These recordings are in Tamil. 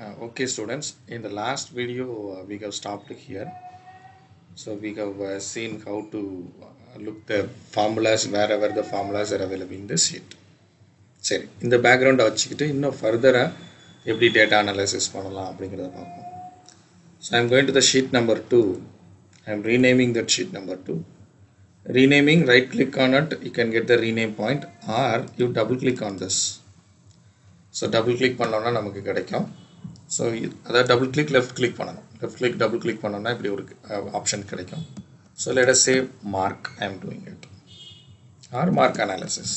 Uh, okay students in the last video uh, we have stopped here so we have uh, seen how to uh, look the formulas wherever the formulas are available in the sheet சரி இந்த பேக்ரவுண்டை வச்சுக்கிட்டு இன்னும் ஃபர்தராக எப்படி டேட்டா அனாலிசிஸ் பண்ணலாம் அப்படிங்கிறத பார்ப்போம் so I'm going to the sheet number two I am renaming that sheet number two renaming right click on it you can get the rename point or you double click on this so double click பண்ணோம்னா நமக்கு கிடைக்கும் ஸோ அதாவது டபுள் கிளிக் லெஃப்ட் கிளிக் பண்ணணும் லெஃப்ட் கிளிக் டபுள் கிளிக் பண்ணோம்னா இப்படி ஒரு ஆப்ஷன் கிடைக்கும் so let us save mark I am doing it or mark analysis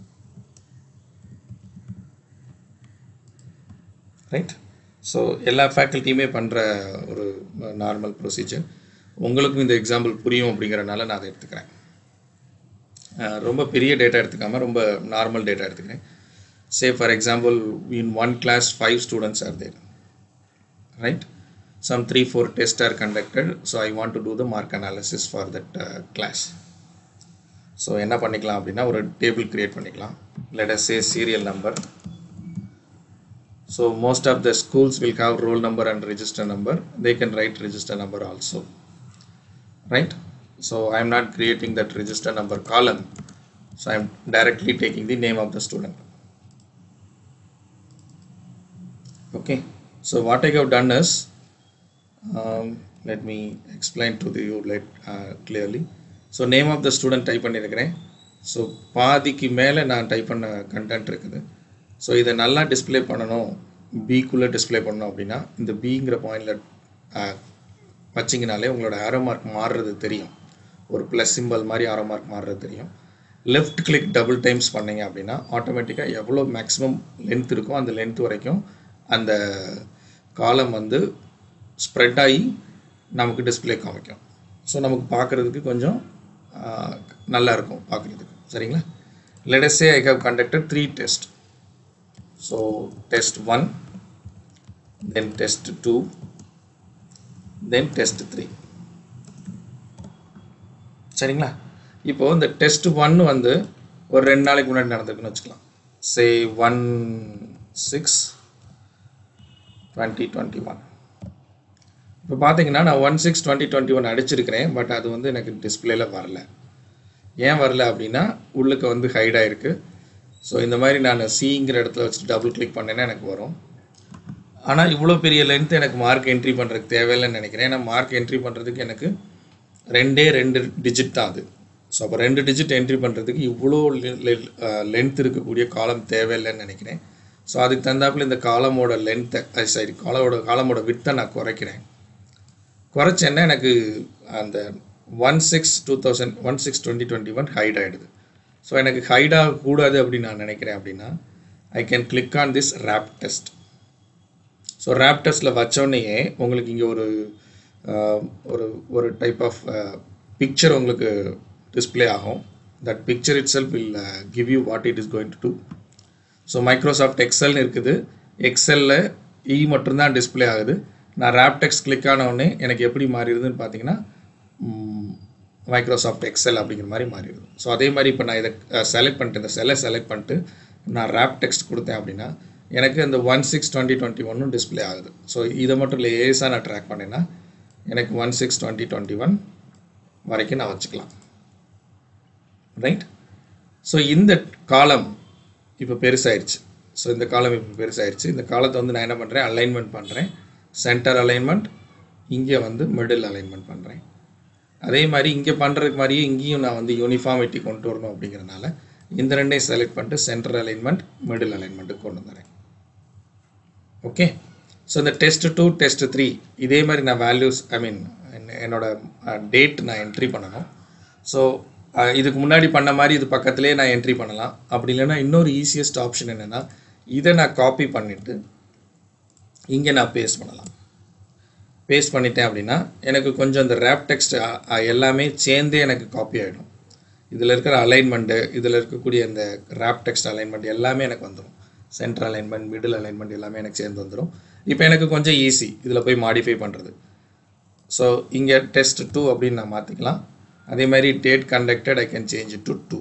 right so எல்லா ஃபேக்கல்ட்டியுமே பண்ணுற ஒரு நார்மல் ப்ரொசீஜர் உங்களுக்கும் இந்த எக்ஸாம்பிள் புரியும் அப்படிங்கிறனால நான் அதை எடுத்துக்கிறேன் அஹ் ரொம்ப பெரிய டேட்டா எடுத்துக்காமல் ரொம்ப நார்மல் டேட்டா எடுத்துக்கிறேன் say for example in one class five students are there right some three four tests are conducted so i want to do the mark analysis for that uh, class so என்ன பண்ணிக்கலாம் அப்படின்னா ஒரு டேபிள் கிரியேட் பண்ணிக்கலாம் let us say serial number so most of the schools will have roll number and register number they can write register number also right so i am not creating that register number column so i am directly taking the name of the student okay so what I have done is um, let me explain to you let uh, clearly so name of the student type பண்ணியிருக்கிறேன் ஸோ பாதிக்கு மேலே நான் டைப் பண்ண கண்டென்ட் இருக்குது ஸோ இதை நல்லா டிஸ்ப்ளே பண்ணணும் பிக்குள்ளே டிஸ்ப்ளே பண்ணணும் அப்படின்னா இந்த பிங்கிற பாயிண்டில் வச்சிங்கனாலே உங்களோட ஆரோ மார்க் மாறுறது தெரியும் ஒரு ப்ளஸ் சிம்பல் மாதிரி ஆரோ மார்க் மாறுறது தெரியும் லெஃப்ட் கிளிக் டபுள் டைம்ஸ் பண்ணீங்க அப்படின்னா ஆட்டோமேட்டிக்காக எவ்வளோ மேக்ஸிமம் லென்த் இருக்கோ அந்த லென்த் வரைக்கும் அந்த காலம் வந்து ஸ்ப்ரெட் ஆகி நமக்கு டிஸ்பிளே காமிக்கும் ஸோ நமக்கு பார்க்குறதுக்கு கொஞ்சம் ஆஹ், நல்லா இருக்கும் பார்க்குறதுக்கு சரிங்களா let's say I have conducted three test so test one then test two then test three சரிங்களா இப்போது இந்த டெஸ்ட் ஒன் வந்து ஒரு ரெண்டு நாளைக்கு முன்னாடி நடந்திருக்குன்னு வச்சுக்கலாம் say one six twenty twenty one இப்போ பார்த்தீங்கன்னா நான் one six twenty twenty one அடிச்சிருக்கிறேன் பட் அது வந்து எனக்கு டிஸ்பிளேல வரல ஏன் வரல அப்படின்னா உள்ளுக்கு வந்து ஹைட் ஆயிருக்கு ஸோ இந்த மாதிரி நான் சிங்கிற இடத்துல வச்சுட்டு டபுள் கிளிக் பண்ணேன்னா எனக்கு வரும் ஆனால் இவ்வளோ பெரிய லென்த் எனக்கு மார்க் என்ட்ரி பண்ணுறதுக்கு தேவையில்லைன்னு நினைக்கிறேன் ஏன்னா மார்க் என்ட்ரி பண்ணுறதுக்கு எனக்கு ரெண்டே ரெண்டு டிஜிட் தான் அது ஸோ அப்போ ரெண்டு டிஜிட் என்ட்ரி பண்ணுறதுக்கு இவ்வளோ லென்த் இருக்கக்கூடிய காலம் தேவையில்லைன்னு நினைக்கிறேன் ஸோ அதுக்கு தகுந்தாப்புல இந்த காலமோட லென்த்தை சாரி காலமோட காலமோட வித்தை நான் குறைக்கிறேன் குறைச்சேன்னா எனக்கு அந்த one six two thousand one six twenty twenty one hide ஆகிடுது ஸோ எனக்கு ஹைட் ஆகக்கூடாது அப்படின்னு நான் நினைக்கிறேன் அப்படின்னா I can click on this wrap test so wrap டெஸ்ட்டில் வச்சோடனேயே உங்களுக்கு இங்கே ஒரு ஆஹ், ஒரு ஒரு டைப் ஆஃப் பிக்சர் உங்களுக்கு டிஸ்ப்ளே ஆகும் that picture itself will give you what it is going to do so Microsoft எக்ஸல்னு இருக்குது எக்ஸலில் இ மட்டும்தான் டிஸ்ப்ளே ஆகுது நான் ரேப்டெக்ஸ் கிளிக் ஆன உடனே எனக்கு எப்படி மாறிடுதுன்னு பார்த்தீங்கன்னா மைக்ரோசாஃப்ட் எக்ஸல் அப்படிங்கிற மாதிரி மாறிடுது ஸோ அதே மாதிரி இப்போ நான் இதை செலக்ட் பண்ணிட்டு இந்த செல்லை செலக்ட் பண்ணிட்டு நான் ரேப் டெக்ஸ்ட் கொடுத்தேன் அப்படின்னா எனக்கு அந்த ஒன் சிக்ஸ் டுவெண்ட்டி டுவெண்ட்டி ஒன்னும் டிஸ்ப்ளே ஆகுது ஸோ இதை மட்டும் லேஸாக நான் ட்ராக் பண்ணேன்னா எனக்கு one six twenty twenty one வரைக்கும் நான் வச்சுக்கலாம் ரைட் ஸோ இந்த காலம் இப்போ பெருசாயிருச்சு ஸோ இந்த காலம் இப்போ பெருசாயிருச்சு இந்த காலத்தை வந்து நான் என்ன பண்ணுறேன் அலைன்மெண்ட் பண்ணுறேன் சென்டர் அலைன்மெண்ட் இங்கே வந்து மிடில் அலைன்மெண்ட் பண்ணுறேன் அதே மாதிரி இங்கே பண்ணுறதுக்கு மாதிரியே இங்கேயும் நான் வந்து யூனிஃபார்மிட்டி கொண்டு வரணும் அப்படிங்கிறனால இந்த ரெண்டையும் செலக்ட் பண்ணிட்டு சென்டர் அலைன்மெண்ட் மிடில் அலைன்மெண்ட்டுக்கு கொண்டு வந்துடுறேன் ஓகே ஸோ இந்த டெஸ்ட் டூ டெஸ்ட் த்ரீ இதே மாதிரி நான் வேல்யூஸ் ஐ மீன் என்னோட டேட் நான் என்ட்ரி பண்ணணும் ஸோ இதுக்கு முன்னாடி பண்ண மாதிரி இது பக்கத்துலேயே நான் என்ட்ரி பண்ணலாம் அப்படி இல்லைன்னா இன்னொரு ஈஸியஸ்ட் ஆப்ஷன் என்னென்னா இதை நான் காப்பி பண்ணிவிட்டு இங்கே நான் பேஸ்ட் பண்ணலாம் பேஸ்ட் பண்ணிட்டேன் அப்படின்னா எனக்கு கொஞ்சம் இந்த ரேப் டெக்ஸ்ட் எல்லாமே சேர்ந்தே எனக்கு காப்பி ஆகிடும் இதில் இருக்கிற அலைன்மெண்ட்டு இதில் இருக்கக்கூடிய இந்த ரேப் டெக்ஸ்ட் அலைன்மெண்ட் எல்லாமே எனக்கு வந்துடும் சென்டர் அலைன்மெண்ட் மிடில் அலைன்மெண்ட் எல்லாமே எனக்கு சேர்ந்து வந்துடும் இப்போ எனக்கு கொஞ்சம் ஈஸி இதில் போய் மாடிஃபை பண்ணுறது ஸோ இங்கே டெஸ்ட் டூ அப்படின்னு நான் மாற்றிக்கலாம் அதே மாதிரி date conducted I can change to two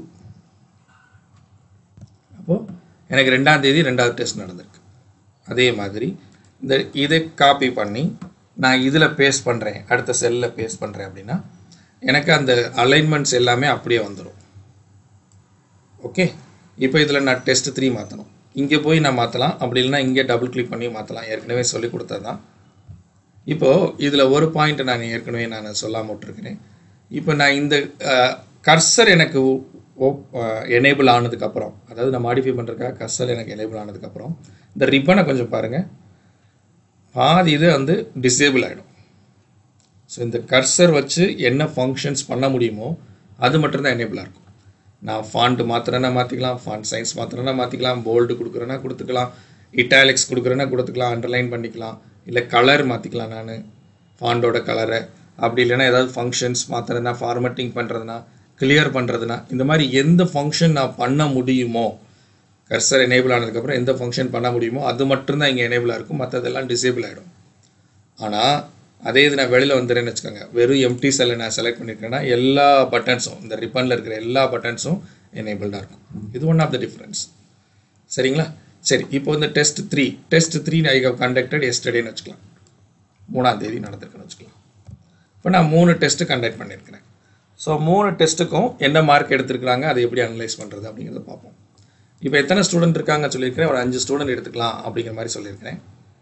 அப்போது எனக்கு ரெண்டாம் தேதி ரெண்டாவது டெஸ்ட் நடந்திருக்கு அதே மாதிரி இந்த இதை காப்பி பண்ணி நான் இதில் பேஸ்ட் பண்ணுறேன் அடுத்த செல்லில் பேஸ்ட் பண்ணுறேன் அப்படின்னா எனக்கு அந்த அலைன்மெண்ட்ஸ் எல்லாமே அப்படியே வந்துடும் ஓகே இப்போ இதில் நான் டெஸ்ட் த்ரீ மாற்றணும் இங்கே போய் நான் மாற்றலாம் அப்படி இல்லைன்னா இங்கே டபுள் கிளிக் பண்ணி மாற்றலாம் ஏற்கனவே சொல்லி கொடுத்தது தான் இப்போது இதில் ஒரு பாயிண்ட் நான் ஏற்கனவே நான் சொல்லாம விட்டுருக்கிறேன் இப்போ நான் இந்த கர்சர் எனக்கு எனேபிள் ஆனதுக்கப்புறம் அதாவது நான் மாடிஃபை பண்ணுறதுக்காக கர்சர் எனக்கு எனேபிள் ஆனதுக்கப்புறம் இந்த ரிப்பனை கொஞ்சம் பாருங்கள் பாதி இது வந்து டிசேபிள் ஆகிடும் ஸோ இந்த கர்சர் வச்சு என்ன ஃபங்க்ஷன்ஸ் பண்ண முடியுமோ அது மட்டும்தான் எனேபிளாக இருக்கும் நான் ஃபாண்ட் மாத்திரனா மாற்றிக்கலாம் ஃபாண்ட் சைன்ஸ் மாத்திரனா மாற்றிக்கலாம் போல்டு கொடுக்குறேன்னா கொடுத்துக்கலாம் இட்டாலிக்ஸ் கொடுக்குறேன்னா கொடுத்துக்கலாம் அண்டர்லைன் பண்ணிக்கலாம் இல்லை கலர் மாற்றிக்கலாம் நான் ஃபாண்டோட கலரை அப்படி இல்லைன்னா ஏதாவது ஃபங்க்ஷன்ஸ் மாற்றுறதுனா ஃபார்மட்டிங் பண்ணுறதுனா கிளியர் பண்ணுறதுனா இந்த மாதிரி எந்த ஃபங்க்ஷன் நான் பண்ண முடியுமோ கர்சர் எனேபிள் ஆனதுக்கப்புறம் எந்த ஃபங்க்ஷன் பண்ண முடியுமோ அது மட்டும்தான் இங்கே எனேபிளாக இருக்கும் மற்றதெல்லாம் டிசேபிள் ஆகிடும் ஆனால் அதே இது நான் வெளியில் வந்துடுறேன்னு வச்சுக்கோங்க வெறும் எம்டி செல்லை நான் செலக்ட் பண்ணியிருக்கேன்னா எல்லா பட்டன்ஸும் இந்த ரிப்பனில் இருக்கிற எல்லா பட்டன்ஸும் எனேபிள்டாக இருக்கும் இது ஒன் ஆஃப் த டிஃப்ரென்ஸ் சரிங்களா சரி இப்போ இந்த test three test three I have conducted எஸ்டர்டேன்னு வச்சுக்கலாம் மூணாம் தேதி நடந்திருக்குன்னு வச்சுக்கலாம் இப்போ நான் மூணு டெஸ்ட்டு கண்டக்ட் பண்ணியிருக்கிறேன் ஸோ மூணு டெஸ்ட்டுக்கும் என்ன மார்க் எடுத்திருக்கிறாங்க அதை எப்படி அனலைஸ் பண்ணுறது அப்படிங்கிறத பார்ப்போம் இப்போ எத்தனை ஸ்டூடெண்ட் இருக்காங்க சொல்லியிருக்கிறேன் ஒரு அஞ்சு ஸ்டூடெண்ட் எடுத்துக்கலாம் அப்படிங்கிற மாதிரி சொல்லியிருக்கிறேன்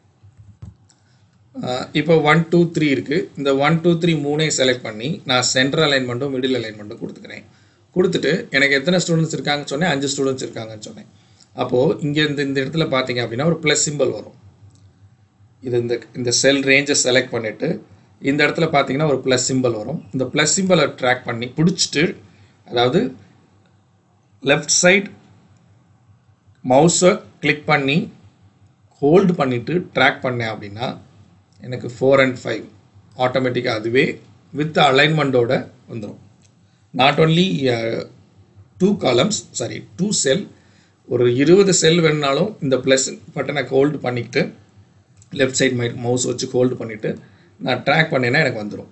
இப்போ ஒன் டூ த்ரீ இருக்குது இந்த ஒன் டூ த்ரீ மூணே செலக்ட் பண்ணி நான் சென்ட்ரல் அலைன்மெண்ட்டும் மிடில் அலைன்மெண்ட்டும் கொடுத்துக்கிறேன் கொடுத்துட்டு எனக்கு எத்தனை ஸ்டூடெண்ட்ஸ் இருக்காங்கன்னு சொன்னேன் அஞ்சு ஸ்டூடெண்ட்ஸ் இருக்காங்கன்னு சொன்னேன் அப்போது இங்கே இந்த இந்த இடத்துல பார்த்தீங்க அப்படின்னா ஒரு ப்ளஸ் சிம்பிள் வரும் இது இந்த இந்த செல் ரேஞ்சை செலக்ட் பண்ணிவிட்டு இந்த இடத்துல பார்த்தீங்கன்னா ஒரு ப்ளஸ் சிம்பிள் வரும் இந்த ப்ளஸ் சிம்பிளை ட்ராக் பண்ணி பிடிச்சிட்டு அதாவது லெஃப்ட் சைட் மவுஸை கிளிக் பண்ணி ஹோல்டு பண்ணிவிட்டு ட்ராக் பண்ணேன் அப்படின்னா எனக்கு ஃபோர் அண்ட் ஃபைவ் ஆட்டோமேட்டிக்காக அதுவே வித் அலைன்மெண்ட்டோட வந்துடும் not only two columns sorry two cell ஒரு இருபது செல் வேணுனாலும் இந்த ப்ளஸ் பட்டனை ஹோல்டு பண்ணிக்கிட்டு லெஃப்ட் சைட் மை மவுஸ் வச்சு ஹோல்டு பண்ணிவிட்டு நான் ட்ராக் பண்ணேன்னா எனக்கு வந்துடும்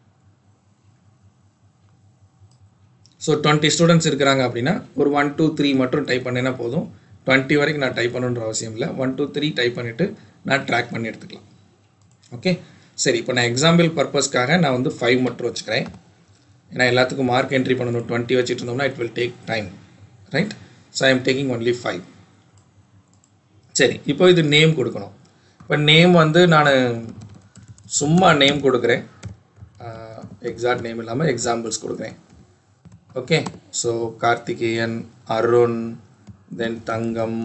ஸோ டுவெண்ட்டி ஸ்டூடெண்ட்ஸ் இருக்கிறாங்க அப்படின்னா ஒரு ஒன் டூ த்ரீ மட்டும் டைப் பண்ணேன்னா போதும் டுவெண்ட்டி வரைக்கும் நான் டைப் பண்ணணுன்ற அவசியம் இல்லை ஒன் டூ த்ரீ டைப் பண்ணிவிட்டு நான் ட்ராக் பண்ணி எடுத்துக்கலாம் ஓகே சரி இப்போ நான் எக்ஸாம்பிள் பர்பஸ்க்காக நான் வந்து ஃபைவ் மட்டும் வச்சுக்கிறேன் ஏன்னா எல்லாத்துக்கும் மார்க் என்ட்ரி பண்ணணும் டுவெண்ட்டி வச்சுட்டு இருந்தோம்னா it will take time right so I am taking only five சரி இப்போ இது நேம் கொடுக்கணும் இப்போ நேம் வந்து நான் சும்மா நேம் கொடுக்குறேன் எக்ஸாக்ட் நேம் இல்லாமல் எக்ஸாம்பிள்ஸ் கொடுக்குறேன் okay so Karthikeyan Arun then Thangam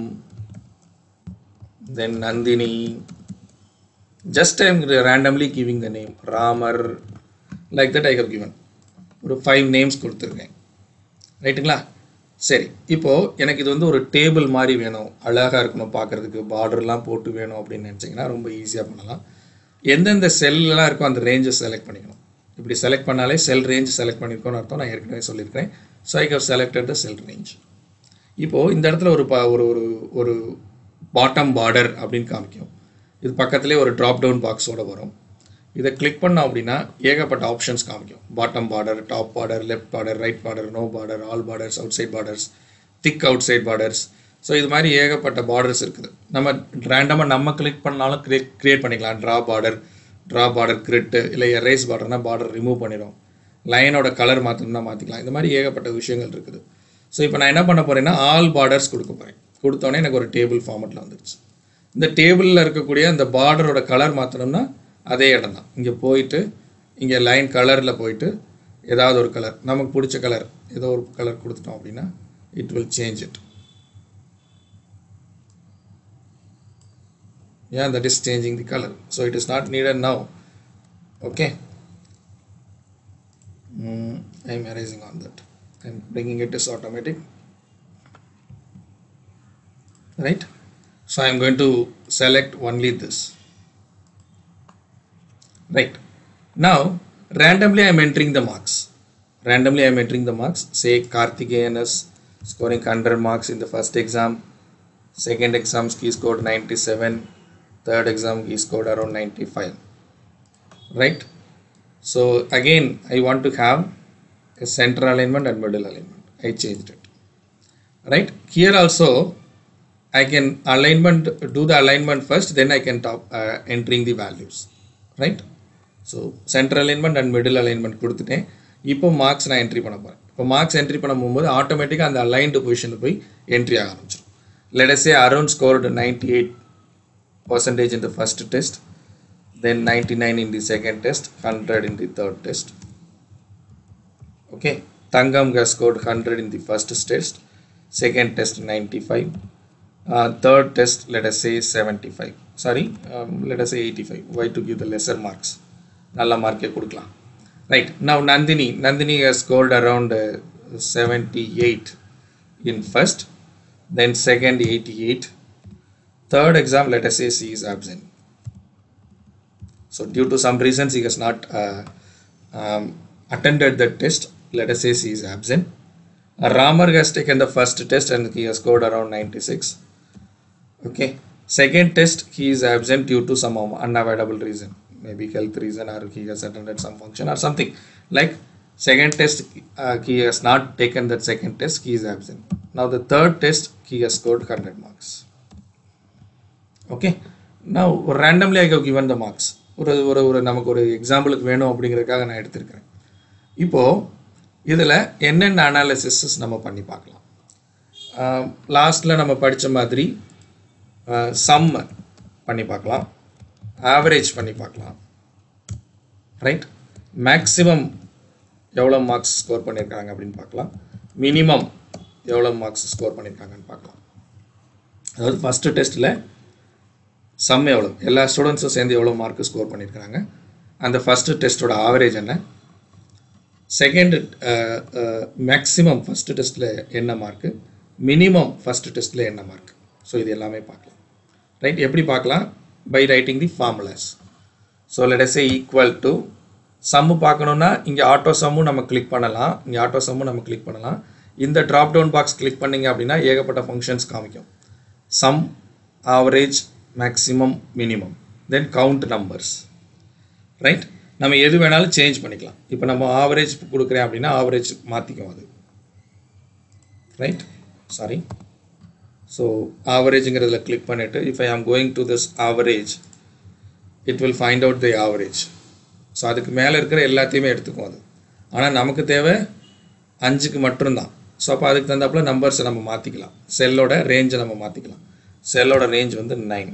then Nandini just I am randomly giving the name Ramar like that I have given ஒரு ஃபைவ் நேம்ஸ் கொடுத்துருக்கேன் ரைட்டுங்களா சரி இப்போது எனக்கு இது வந்து ஒரு டேபிள் மாதிரி வேணும் அழகாக இருக்கணும் பார்க்குறதுக்கு பார்டர்லாம் போட்டு வேணும் அப்படின்னு நினச்சிங்கன்னா ரொம்ப ஈஸியாக பண்ணலாம் எந்தெந்த செல்லாம் இருக்கோ அந்த ரேஞ்சை செலக்ட் பண்ணிக்கணும் இப்படி செலக்ட் பண்ணாலே செல் ரேஞ்ச் செலக்ட் பண்ணியிருக்கோன்னு அர்த்தம் நான் ஏற்கனவே சொல்லியிருக்கிறேன் so I have selected the cell range இப்போது இந்த இடத்துல ஒரு ப ஒரு ஒரு ஒரு பாட்டம் பார்டர் அப்படின்னு காமிக்கும் இது பக்கத்துலேயே ஒரு ட்ராப் டவுன் பாக்ஸோட வரும் இதை கிளிக் பண்ணோம் அப்படின்னா ஏகப்பட்ட ஆப்ஷன்ஸ் காமிக்கும் bottom border top border left border right border no border all borders outside borders thick outside borders so இது மாதிரி ஏகப்பட்ட பார்டர்ஸ் இருக்குது நம்ம ரேண்டமாக நம்ம கிளிக் பண்ணாலும் கிரியேட் கிரியேட் பண்ணிக்கலாம் draw border draw border grid இல்லை எரேஸ் பார்டர்னா பார்டர் ரிமூவ் பண்ணிடும் லைனோட கலர் மாற்றணும்னா மாற்றிக்கலாம் இந்த மாதிரி ஏகப்பட்ட விஷயங்கள் இருக்குது ஸோ இப்போ நான் என்ன பண்ண போகிறேன்னா ஆல் பார்டர்ஸ் கொடுக்க போகிறேன் கொடுத்தோன்னே எனக்கு ஒரு டேபிள் ஃபார்மெட்டில் வந்துருச்சு இந்த டேபிளில் இருக்கக்கூடிய அந்த பார்டரோட கலர் மாற்றணும்னா அதே இடம் தான் இங்கே போயிட்டு இங்கே லைன் கலரில் போயிட்டு ஏதாவது ஒரு கலர் நமக்கு பிடிச்ச கலர் ஏதோ ஒரு கலர் கொடுத்துட்டோம் அப்படின்னா it will change it yeah that is changing the color so it is not needed now okay mm, I am erasing on that and bringing it as automatic right so I am going to select only this right now randomly I am entering the marks randomly I am entering the marks say Karthikeyan is scoring 100 marks in the first exam second exam he scored 97 third exam he scored around 95 right so again I want to have a center alignment and middle alignment I changed it right here also I can alignment do the alignment first then I can top uh, entering the values right so centre alignment and middle alignment கொடுத்துட்டேன் இப்போ மார்க்ஸ் நான் என்ட்ரி பண்ண போகிறேன் இப்போ மார்க்ஸ் என்ட்ரி பண்ண போகும்போது ஆட்டோமேட்டிக்காக அந்த அலைன்டு பொசிஷனில் போய் என்ட்ரி ஆக ஆரம்பிச்சிடும் let's say around scored ninety eight percentage in the first test then ninety nine in the second test hundred in the third test okay tangam has scored 100 in the first test second test 95 uh, third test let us say 75 sorry um, let us say 85 why to give the lesser marks நல்ல மார்க்கே கொடுக்கலாம் right now nandini nandini has scored around uh, 78 in first then second 88 third exam let us say she is absent so due to some reasons he has not uh, um, attended the test. Let us say he is absent. Uh, Ramar has taken the first test and he has scored around 96. Okay. Second test he is absent due to some unavoidable reason, maybe health reason or he has attended some function or something. Like second test uh, he has not taken that second test he is absent. Now the third test he has scored 100 marks. Okay நான் randomly I have given the marks ஒரு ஒரு ஒரு நமக்கு ஒரு எக்ஸாம்பிளுக்கு வேணும் அப்படிங்கிறதுக்காக நான் எடுத்திருக்கிறேன் இப்போது இதில் என்னென்ன அனாலிசிஸஸ் நம்ம பண்ணி பார்க்கலாம் லாஸ்ட்டில் நம்ம படித்த மாதிரி சம் பண்ணி பார்க்கலாம் ஆவரேஜ் பண்ணி பார்க்கலாம் ரைட் மேக்ஸிமம் எவ்வளோ மார்க்ஸ் ஸ்கோர் பண்ணியிருக்காங்க அப்படின்னு பார்க்கலாம் மினிமம் எவ்வளோ மார்க்ஸ் ஸ்கோர் பண்ணியிருக்காங்கன்னு பார்க்கலாம் அதாவது ஃபஸ்ட்டு டெஸ்ட்டில் சம் எவ்வளோ எல்லா ஸ்டூடெண்ட்ஸும் சேர்ந்து எவ்வளோ மார்க் ஸ்கோர் பண்ணியிருக்காங்க அந்த ஃபஸ்ட்டு டெஸ்ட்டோட ஆவரேஜ் என்ன செகண்ட் மேக்ஸிமம் ஃபஸ்ட்டு டெஸ்ட்டில் என்ன மார்க்கு மினிமம் ஃபஸ்ட்டு டெஸ்ட்டில் என்ன மார்க் ஸோ இது எல்லாமே பார்க்கலாம் ரைட் எப்படி பார்க்கலாம் by writing the formulas so let a equal to sum பார்க்கணுன்னா இங்கே ஆட்டோ சம்மும் நம்ம கிளிக் பண்ணலாம் இங்கே ஆட்டோ சம்மும் நம்ம கிளிக் பண்ணலாம் இந்த ட்ராப் டவுன் பாக்ஸ் கிளிக் பண்ணிங்க அப்படின்னா ஏகப்பட்ட ஃபங்க்ஷன்ஸ் காமிக்கும் sum average maximum minimum then count numbers right நம்ம எது வேணாலும் சேஞ்ச் பண்ணிக்கலாம் இப்போ நம்ம ஆவரேஜ் கொடுக்குறேன் அப்படின்னா ஆவரேஜ் மாற்றிக்கும் அது ரைட் சாரி ஸோ ஆவரேஜுங்கிறதுல கிளிக் பண்ணிவிட்டு if I am going to this average it will find out the average so அதுக்கு மேலே இருக்கிற எல்லாத்தையுமே எடுத்துக்கும் அது ஆனால் நமக்கு தேவை அஞ்சுக்கு மட்டும்தான் ஸோ அப்போ அதுக்கு தகுந்தாப்புல நம்பர்ஸை நம்ம மாற்றிக்கலாம் செல்லோட ரேஞ்சை நம்ம மாற்றிக்கலாம் செல்லோட ரேஞ்ச் வந்து நைன்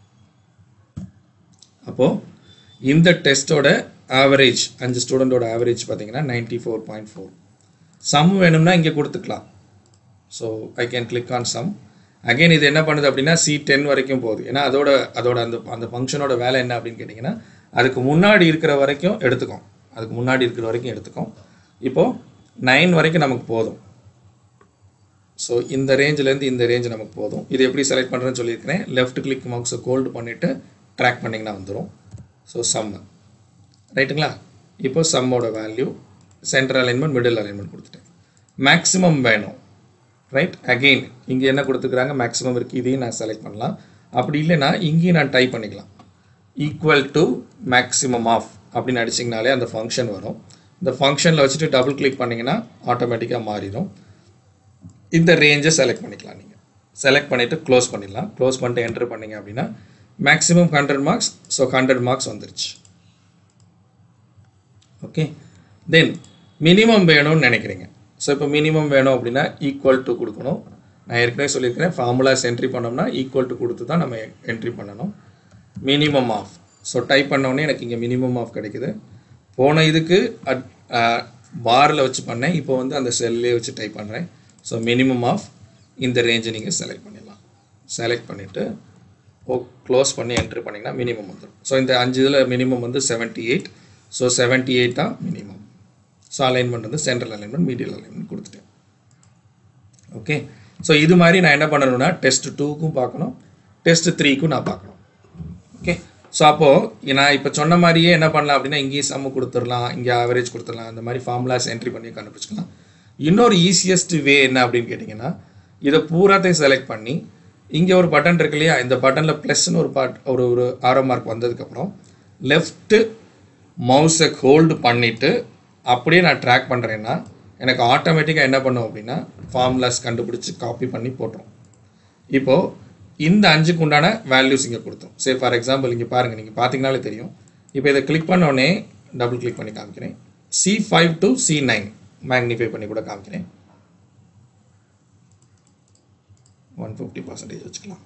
அப்போது இந்த டெஸ்ட்டோட ஆவரேஜ் அஞ்சு ஸ்டூடெண்ட்டோட ஆவரேஜ் பார்த்தீங்கன்னா ninety four point four sum வேணும்னா இங்கே கொடுத்துக்கலாம் so I can click on sum again இது என்ன பண்ணுது அப்படின்னா சி டென் வரைக்கும் போகுது ஏன்னா அதோட அதோட அந்த அந்த ஃபங்க்ஷனோட வேலை என்ன அப்படின்னு கேட்டிங்கன்னா அதுக்கு முன்னாடி இருக்கிற வரைக்கும் எடுத்துக்கும் அதுக்கு முன்னாடி இருக்கிற வரைக்கும் எடுத்துக்கும் இப்போது நைன் வரைக்கும் நமக்கு போதும் ஸோ இந்த ரேஞ்சிலேருந்து இந்த ரேஞ்ச் நமக்கு போதும் இது எப்படி செலக்ட் பண்ணுறேன்னு சொல்லியிருக்கிறேன் லெஃப்ட் கிளிக் மவுஸை கோல்டு பண்ணிவிட்டு ட்ராக் பண்ணிங்கன்னா வந்துடும் ஸோ சம் ரைட்டுங்களா இப்போ சம்மோட value centre alignment middle alignment கொடுத்துட்டேன் மேக்ஸிமம் வேணும் ரைட் அகெயின் இங்கே என்ன கொடுத்துக்கிறாங்க மேக்ஸிமம் இருக்குது இதையும் நான் செலக்ட் பண்ணலாம் அப்படி இல்லைன்னா இங்கேயும் நான் டைப் பண்ணிக்கலாம் ஈக்குவல் டு மேக்ஸிமம் ஆஃப் அப்படின்னு அடிச்சிங்கனாலே அந்த ஃபங்க்ஷன் வரும் இந்த ஃபங்க்ஷனில் வச்சுட்டு டபுள் கிளிக் பண்ணிங்கன்னா ஆட்டோமேட்டிக்காக மாறிடும் இந்த ரேஞ்சை செலக்ட் பண்ணிக்கலாம் நீங்கள் செலக்ட் பண்ணிவிட்டு க்ளோஸ் பண்ணிடலாம் க்ளோஸ் பண்ணிட்டு என்ட்ரு பண்ணிங்க அப்படின்னா maximum hundred marks so hundred marks வந்துருச்சு ஓகே தென் மினிமம் வேணும்னு நினைக்கிறீங்க ஸோ இப்போ மினிமம் வேணும் அப்படின்னா ஈக்குவல் டு கொடுக்கணும் நான் ஏற்கனவே சொல்லியிருக்கிறேன் ஃபார்முலாஸ் என்ட்ரி பண்ணோம்னா ஈக்குவல் டு கொடுத்து தான் நம்ம என்ட்ரி பண்ணணும் மினிமம் ஆஃப் ஸோ டைப் பண்ணோடனே எனக்கு இங்கே மினிமம் ஆஃப் கிடைக்குது போன இதுக்கு அட் பாரில் வச்சு பண்ணேன் இப்போ வந்து அந்த செல்லே வச்சு டைப் பண்ணுறேன் ஸோ மினிமம் ஆஃப் இந்த ரேஞ்சை நீங்கள் செலக்ட் பண்ணிடலாம் செலக்ட் பண்ணிவிட்டு ஓ க்ளோஸ் பண்ணி என்ட்ரு பண்ணிங்கன்னா மினிமம் வந்துடும் ஸோ இந்த அஞ்சு இதில் மினிமம் வந்து seventy eight so seventy eight தான் மினிமம் ஸோ அலைன்மெண்ட் வந்து சென்ட்ரல் அலைன்மெண்ட் மீடியல் அலைன்மெண்ட் கொடுத்துட்டேன் ஓகே ஸோ இது மாதிரி நான் என்ன பண்ணணும்னா டெஸ்ட் டூக்கும் பார்க்கணும் டெஸ்ட் த்ரீக்கும் நான் பார்க்கணும் ஓகே ஸோ அப்போது நான் இப்போ சொன்ன மாதிரியே என்ன பண்ணலாம் அப்படின்னா இங்கேயும் சம்மு கொடுத்துடலாம் இங்கே ஆவரேஜ் கொடுத்துடலாம் அந்த மாதிரி ஃபார்முலாஸ் என்ட்ரி பண்ணி கண்டுபிடிச்சிக்கலாம் இன்னொரு ஈஸியஸ்ட் வே என்ன அப்படின்னு கேட்டிங்கன்னா இதை பூராத்தையும் செலக்ட் பண்ணி இங்கே ஒரு பட்டன் இருக்கு இல்லையா இந்த பட்டனில் ப்ளஸ்ன்னு ஒரு பாட் ஒரு ஒரு ஆரோ மார்க் வந்ததுக்கப்புறம் லெஃப்ட்டு மவுஸை ஹோல்டு பண்ணிவிட்டு அப்படியே நான் ட்ராக் பண்ணுறேன்னா எனக்கு ஆட்டோமேட்டிக்காக என்ன பண்ணும் அப்படின்னா ஃபார்முலாஸ் கண்டுபிடிச்சி காப்பி பண்ணி போட்டுரும் இப்போது இந்த அஞ்சுக்கு உண்டான வேல்யூஸ் இங்கே கொடுத்தோம் சரி ஃபார் எக்ஸாம்பிள் இங்கே பாருங்கள் நீங்கள் பார்த்தீங்கனாலே தெரியும் இப்போ இதை கிளிக் பண்ண உடனே டபுள் கிளிக் பண்ணி காமிக்கிறேன் C five to C nine magnify பண்ணி கூட காமிக்கிறேன் ஒன் ஃபிஃப்டி பர்சன்டேஜ் வச்சுக்கலாம்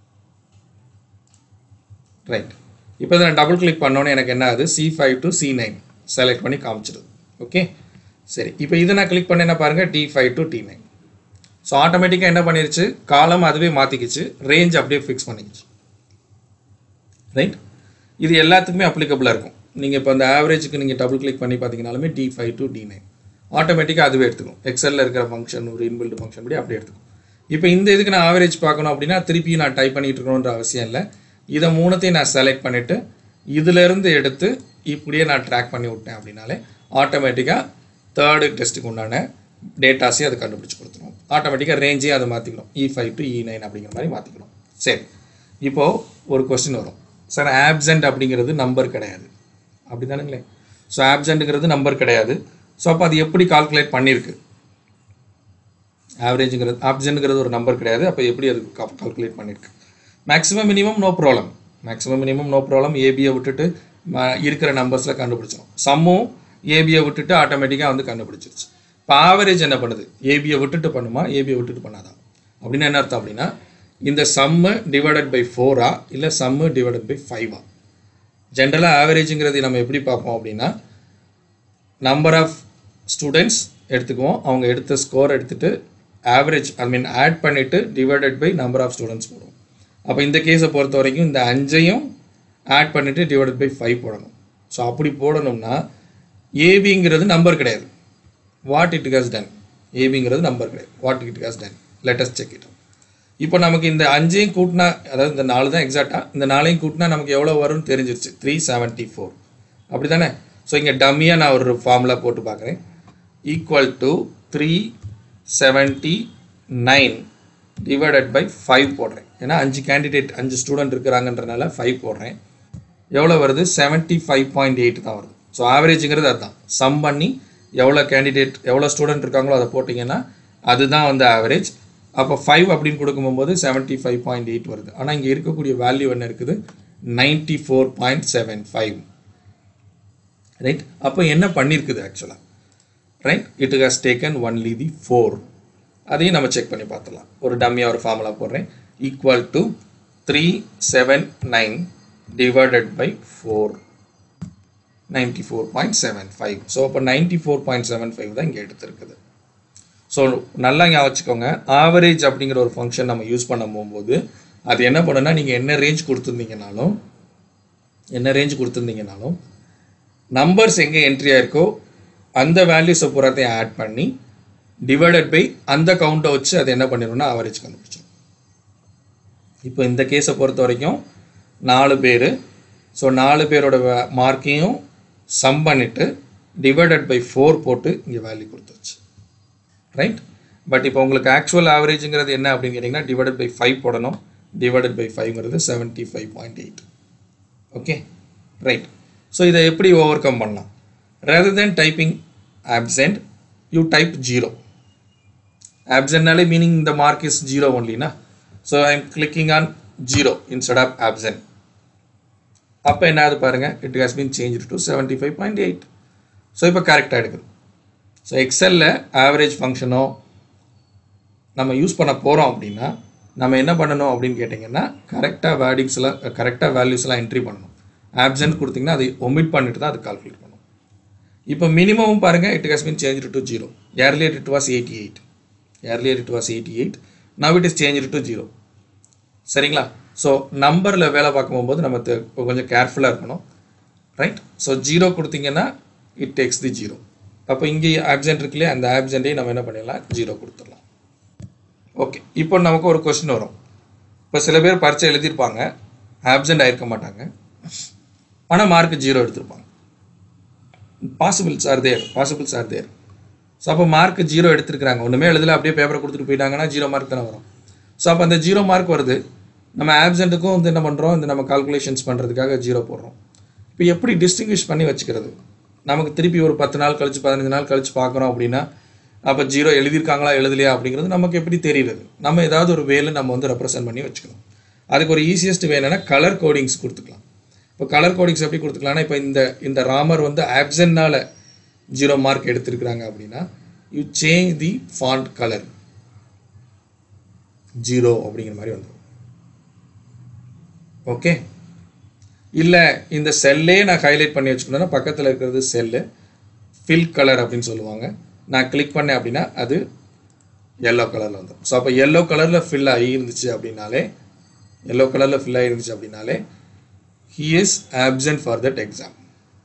ரைட் இப்போ இதை நான் டபுள் கிளிக் பண்ணோன்னே எனக்கு என்ன ஆகுது C five to C nine select பண்ணி காமிச்சிடுது ஓகே சரி இப்போ இதை நான் கிளிக் பண்ண என்ன பாருங்கள் D five to D nine so ஆட்டோமேட்டிக்காக என்ன பண்ணிருச்சு காலம் அதுவே மாற்றிக்கிச்சு ரேஞ்ச் அப்படியே ஃபிக்ஸ் பண்ணிக்கிச்சு ரைட் இது எல்லாத்துக்குமே அப்ளிகபிளாக இருக்கும் நீங்கள் இப்போ அந்த ஆவரேஜுக்கு நீங்கள் டபுள் கிளிக் பண்ணி பார்த்தீங்கனாலுமே D five to D nine ஆட்டோமேட்டிக்காக அதுவே எடுத்துக்கும் எக்ஸலில் இருக்கிற ஃபங்க்ஷன் ஒரு இன்பில்ட் ஃபங்க்ஷன் படி அப்படியே எடுத்துக்கும் இப்போ இந்த இதுக்கு நான் ஆவரேஜ் பார்க்கணும் அப்படின்னா திருப்பி நான் டைப் பண்ணிட்டு இருக்கணுன்ற அவசியம் இல்லை இதை மூணுத்தையும் நான் செலக்ட் பண்ணிவிட்டு இதிலேருந்து எடுத்து இப்படியே நான் ட்ராக் பண்ணி விட்டேன் அப்படின்னாலே ஆட்டோமேட்டிக்காக தேர்டு டெஸ்ட்டுக்கு உண்டான டேட்டாஸையும் அது கண்டுபிடிச்சி கொடுத்துரும் ஆட்டோமேட்டிக்காக ரேஞ்சையும் அதை மாற்றிக்கணும் E five to E nine அப்படிங்கிற மாதிரி மாற்றிக்கணும் சரி இப்போது ஒரு கொஸ்டின் வரும் சார் ஆப்சண்ட் அப்படிங்கிறது நம்பர் கிடையாது அப்படி தானுங்களே ஸோ ஆப்சண்ட்டுங்கிறது நம்பர் கிடையாது ஸோ அப்போ அது எப்படி கால்குலேட் பண்ணியிருக்கு ஆவரேஜுங்கிறது ஆப்சண்ட்ங்கிறது ஒரு நம்பர் கிடையாது அப்போ எப்படி அது கால்குலேட் பண்ணியிருக்கு maximum minimum no problem maximum minimum no problem ஏபியை விட்டுட்டு ம- இருக்கிற நம்பர்ஸில் கண்டுபிடிச்சிடும் சம்மும் ஏபியை விட்டுட்டு ஆட்டோமேட்டிக்காக வந்து கண்டுபிடிச்சிருச்சு இப்போ ஆவரேஜ் என்ன பண்ணுது ஏபியை விட்டுட்டு பண்ணுமா ஏபியை விட்டுட்டு பண்ணாதா அப்படின்னு என்ன அர்த்தம் அப்படின்னா இந்த சம்மு டிவைடட் பை ஃபோரா இல்லை சம்மு டிவைடட் பை ஃபைவா ஜென்ரலாக ஆவரேஜுங்கிறது நம்ம எப்படி பார்ப்போம் அப்படின்னா நம்பர் ஆஃப் ஸ்டூடெண்ட்ஸ் எடுத்துக்குவோம் அவங்க எடுத்த ஸ்கோர் எடுத்துட்டு ஆவரேஜ் ஐ மீன் ஆட் பண்ணிவிட்டு divided by number of students போடுவோம் அப்போ இந்த கேஸை பொறுத்த வரைக்கும் இந்த அஞ்சையும் ஆட் பண்ணிவிட்டு டிவைடட் பை ஃபைவ் போடணும் ஸோ அப்படி போடணும்னா ஏபிங்கிறது நம்பர் கிடையாது வாட் இட் ஹாஸ் டன் ஏபிங்கிறது நம்பர் கிடையாது what it has done let's check it இப்போ நமக்கு இந்த அஞ்சையும் கூட்டினா அதாவது இந்த நாலு தான் எக்ஸாக்டாக இந்த நாளையும் கூட்டினா நமக்கு எவ்வளோ வரும்னு தெரிஞ்சிருச்சு த்ரீ செவன்ட்டி ஃபோர் அப்படி தானே ஸோ இங்கே டம்மியாக நான் ஒரு ஃபார்முலா போட்டு பார்க்குறேன் equal to three seventy nine divided by five போடுறேன் ஏன்னா அஞ்சு கேண்டிடேட் அஞ்சு ஸ்டூடெண்ட் இருக்கிறாங்கன்றனால ஃபைவ் போடுறேன் எவ்வளோ வருது செவன்ட்டி ஃபைவ் பாயிண்ட் எயிட் தான் வருது ஸோ ஆவரேஜுங்கிறது அதுதான் சம் பண்ணி எவ்வளோ கேண்டிடேட் எவ்வளோ ஸ்டூடெண்ட் இருக்காங்களோ அதை போட்டிங்கன்னா அதுதான் வந்து ஆவரேஜ் அப்போ ஃபைவ் அப்படின்னு கொடுக்கும்போது செவன்ட்டி ஃபைவ் பாயிண்ட் எயிட் வருது ஆனால் இங்கே இருக்கக்கூடிய வேல்யூ என்ன இருக்குது ninety four point seven five right அப்போ என்ன பண்ணியிருக்குது ஆக்சுவலாக right it has taken only the four அதையும் நம்ம செக் பண்ணி பார்த்துடலாம் ஒரு டம்மியாக ஒரு ஃபார்முலா போடுறேன் equal to three seven nine divided by four ninety four point seven five so அப்போ ninety four point seven five தான் இங்கே எடுத்திருக்குது ஸோ நல்லா ஞாபகம் வச்சுக்கோங்க ஆவரேஜ் அப்படிங்கிற ஒரு ஃபங்க்ஷன் நம்ம யூஸ் பண்ண போகும்போது அது என்ன பண்ணுன்னா நீங்கள் என்ன ரேஞ்ச் கொடுத்துருந்தீங்கனாலும் என்ன ரேஞ்ச் கொடுத்துருந்தீங்கனாலும் நம்பர்ஸ் எங்கே என்ட்ரி ஆயிருக்கோ அந்த வேல்யூஸை பூராத்தையும் ஆட் பண்ணி டிவைடட் பை அந்த கவுண்ட்டை வச்சு அது என்ன பண்ணிடும்னா ஆவரேஜ் கண்டுபிடிச்சிடும் இப்போ இந்த கேஸை பொறுத்த வரைக்கும் நாலு பேர் ஸோ நாலு பேரோட மார்க்கையும் சம் பண்ணிவிட்டு டிவைடட் பை ஃபோர் போட்டு இங்கே வேல்யூ கொடுத்துருச்சு ரைட் பட் இப்போ உங்களுக்கு ஆக்சுவல் ஆவரேஜுங்கிறது என்ன அப்படின்னு கேட்டிங்கன்னா டிவைடட் பை ஃபைவ் போடணும் டிவைடட் பை ஃபைவ்ங்கிறது seventy five point eight okay right so இதை எப்படி ஓவர் கம் பண்ணலாம் rather then typing absent you type zero ஆப்சென்ட்னாலே மீனிங் இந்த மார்க் இஸ் ஜீரோ ஒன்லினா so I am clicking on zero instead of absent அப்போ என்ன ஆகுது பாருங்கள் it has been change to seventy five point eight so இப்போ கரெக்டாக எடுக்குது ஸோ எக்ஸலில் ஆவரேஜ் ஃபங்க்ஷனோ நம்ம யூஸ் பண்ண போகிறோம் அப்படின்னா நம்ம என்ன பண்ணணும் அப்படின்னு கேட்டிங்கன்னா கரெக்டாக வேர்டிங்ஸ்லாம் கரெக்டாக வேல்யூஸ்லாம் என்ட்ரி பண்ணணும் ஆப்சென்ட் கொடுத்தீங்கன்னா அதை ஒமிட் பண்ணிட்டு தான் அது கால்குலேட் பண்ணணும் இப்போ மினிமம் பாருங்கள் it has been change to zero earlier it was eighty eight earlier it was eighty eight now it is change to zero சரிங்களா ஸோ நம்பரில் வேலை பார்க்கும் போகும்போது நம்ம தெ- கொஞ்சம் கேர்ஃபுல்லாக இருக்கணும் ரைட் ஸோ ஜீரோ கொடுத்தீங்கன்னா இட் டேக்ஸ் தி ஜீரோ அப்போ இங்கே ஆப்சென்ட் இருக்குல்லையே அந்த ஆப்சென்ட்டையும் நம்ம என்ன பண்ணிடலாம் ஜீரோ கொடுத்துடலாம் ஓகே இப்போ நமக்கு ஒரு கொஸ்டின் வரும் இப்போ சில பேர் பரீட்சை எழுதியிருப்பாங்க ஆப்சென்ட் ஆயிருக்க மாட்டாங்க ஆனால் மார்க் ஜீரோ எடுத்திருப்பாங்க possibles are there possibles are there so அப்போ மார்க் ஜீரோ எடுத்திருக்கிறாங்க ஒன்றுமே எழுதல அப்படியே பேப்பரை கொடுத்துட்டு போயிட்டாங்கன்னா ஜீரோ மார்க் தானே வரும் ஸோ அப்போ அந்த ஜீரோ மார்க் வருது நம்ம ஆப்சென்ட்டுக்கும் வந்து என்ன பண்ணுறோம் இந்த நம்ம கால்குலேஷன்ஸ் பண்ணுறதுக்காக ஜீரோ போடுறோம் இப்போ எப்படி டிஸ்டிங்விஷ் பண்ணி வச்சுக்கிறது நமக்கு திருப்பி ஒரு பத்து நாள் கழிச்சு பதினஞ்சு நாள் கழிச்சு பார்க்குறோம் அப்படின்னா அப்போ ஜீரோ எழுதியிருக்காங்களா எழுதலையா அப்படிங்கிறது நமக்கு எப்படி தெரியுறது நம்ம ஏதாவது ஒரு வேலை நம்ம வந்து ரெப்ரசென்ட் பண்ணி வச்சுக்கணும் அதுக்கு ஒரு ஈஸியஸ்ட் வே என்னன்னா கலர் கோடிங்ஸ் கொடுத்துக்கலாம் இப்போ கலர் கோடிங்ஸ் எப்படி கொடுத்துக்கலாம்னா இப்போ இந்த இந்த ராமர் வந்து ஆப்சன்னால் ஜீரோ மார்க் எடுத்திருக்கிறாங்க அப்படின்னா you change the font colour zero அப்படிங்கிற மாதிரி வந்துடும் ஓகே இல்லை இந்த செல்லே நான் ஹைலைட் பண்ணி வச்சுக்கணும்னா பக்கத்தில் இருக்கிறது செல்லு ஃபில் கலர் அப்படின்னு சொல்லுவாங்க நான் கிளிக் பண்ணேன் அப்படின்னா அது எல்லோ கலரில் வந்துடும் ஸோ அப்போ எல்லோ கலரில் ஃபில் ஆகி இருந்துச்சு அப்படின்னாலே எல்லோ கலரில் ஃபில் ஆகி இருந்துச்சு அப்படின்னாலே he is absent for that exam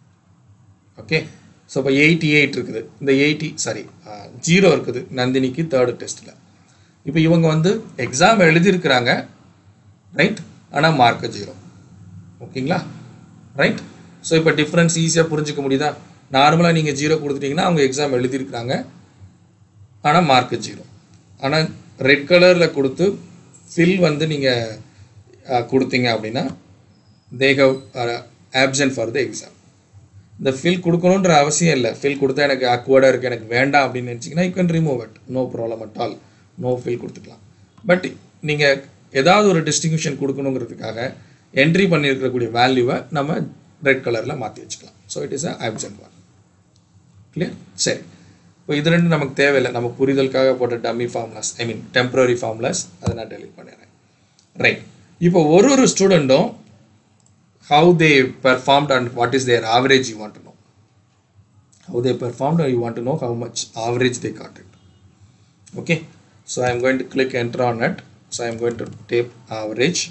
okay so இப்போ எயிட்டி எயிட் இருக்குது இந்த எயிட்டி சாரி ஜீரோ இருக்குது நந்தினிக்கு தேர்டு டெஸ்ட்டில் இப்போ இவங்க வந்து எக்ஸாம் எழுதியிருக்கிறாங்க ரைட் ஆனால் மார்க்கு ஜீரோ ஓகேங்களா ரைட் ஸோ இப்போ டிஃப்ரென்ஸ் ஈஸியாக புரிஞ்சுக்க முடியுதா நார்மலாக நீங்கள் ஜீரோ கொடுத்துட்டீங்கன்னா அவங்க எக்ஸாம் எழுதியிருக்கிறாங்க ஆனால் மார்க்கு ஜீரோ ஆனால் ரெட் கலரில் கொடுத்து ஃபில் வந்து நீங்கள் கொடுத்தீங்க அப்படின்னா they have absent for the exam இந்த ஃபில் கொடுக்கணுன்ற அவசியம் இல்லை ஃபில் கொடுத்தா எனக்கு அக்வர்டாக இருக்குது எனக்கு வேண்டாம் அப்படின்னு நினச்சிங்கன்னா you can remove it no problem at all no fill கொடுத்துக்கலாம் பட் நீங்கள் ஏதாவது ஒரு டிஸ்டிங்ஷன் கொடுக்கணுங்கிறதுக்காக என்ட்ரி பண்ணியிருக்கக்கூடிய வேல்யூவை நம்ம ரெட் கலரில் மாற்றி வச்சுக்கலாம் so it is a absent one clear சரி இப்போ இது ரெண்டும் நமக்கு தேவையில்லை நம்ம புரிதலுக்காக போட்ட dummy formulas I mean temporary formulas அதை நான் டெலிட் பண்ணிடுறேன் ரைட் இப்போ ஒரு ஒரு ஸ்டூடெண்ட்டும் how they performed and what is their average you want to know how they performed you want to know how much average they got it okay so I am going to click enter on it so I am going to tab average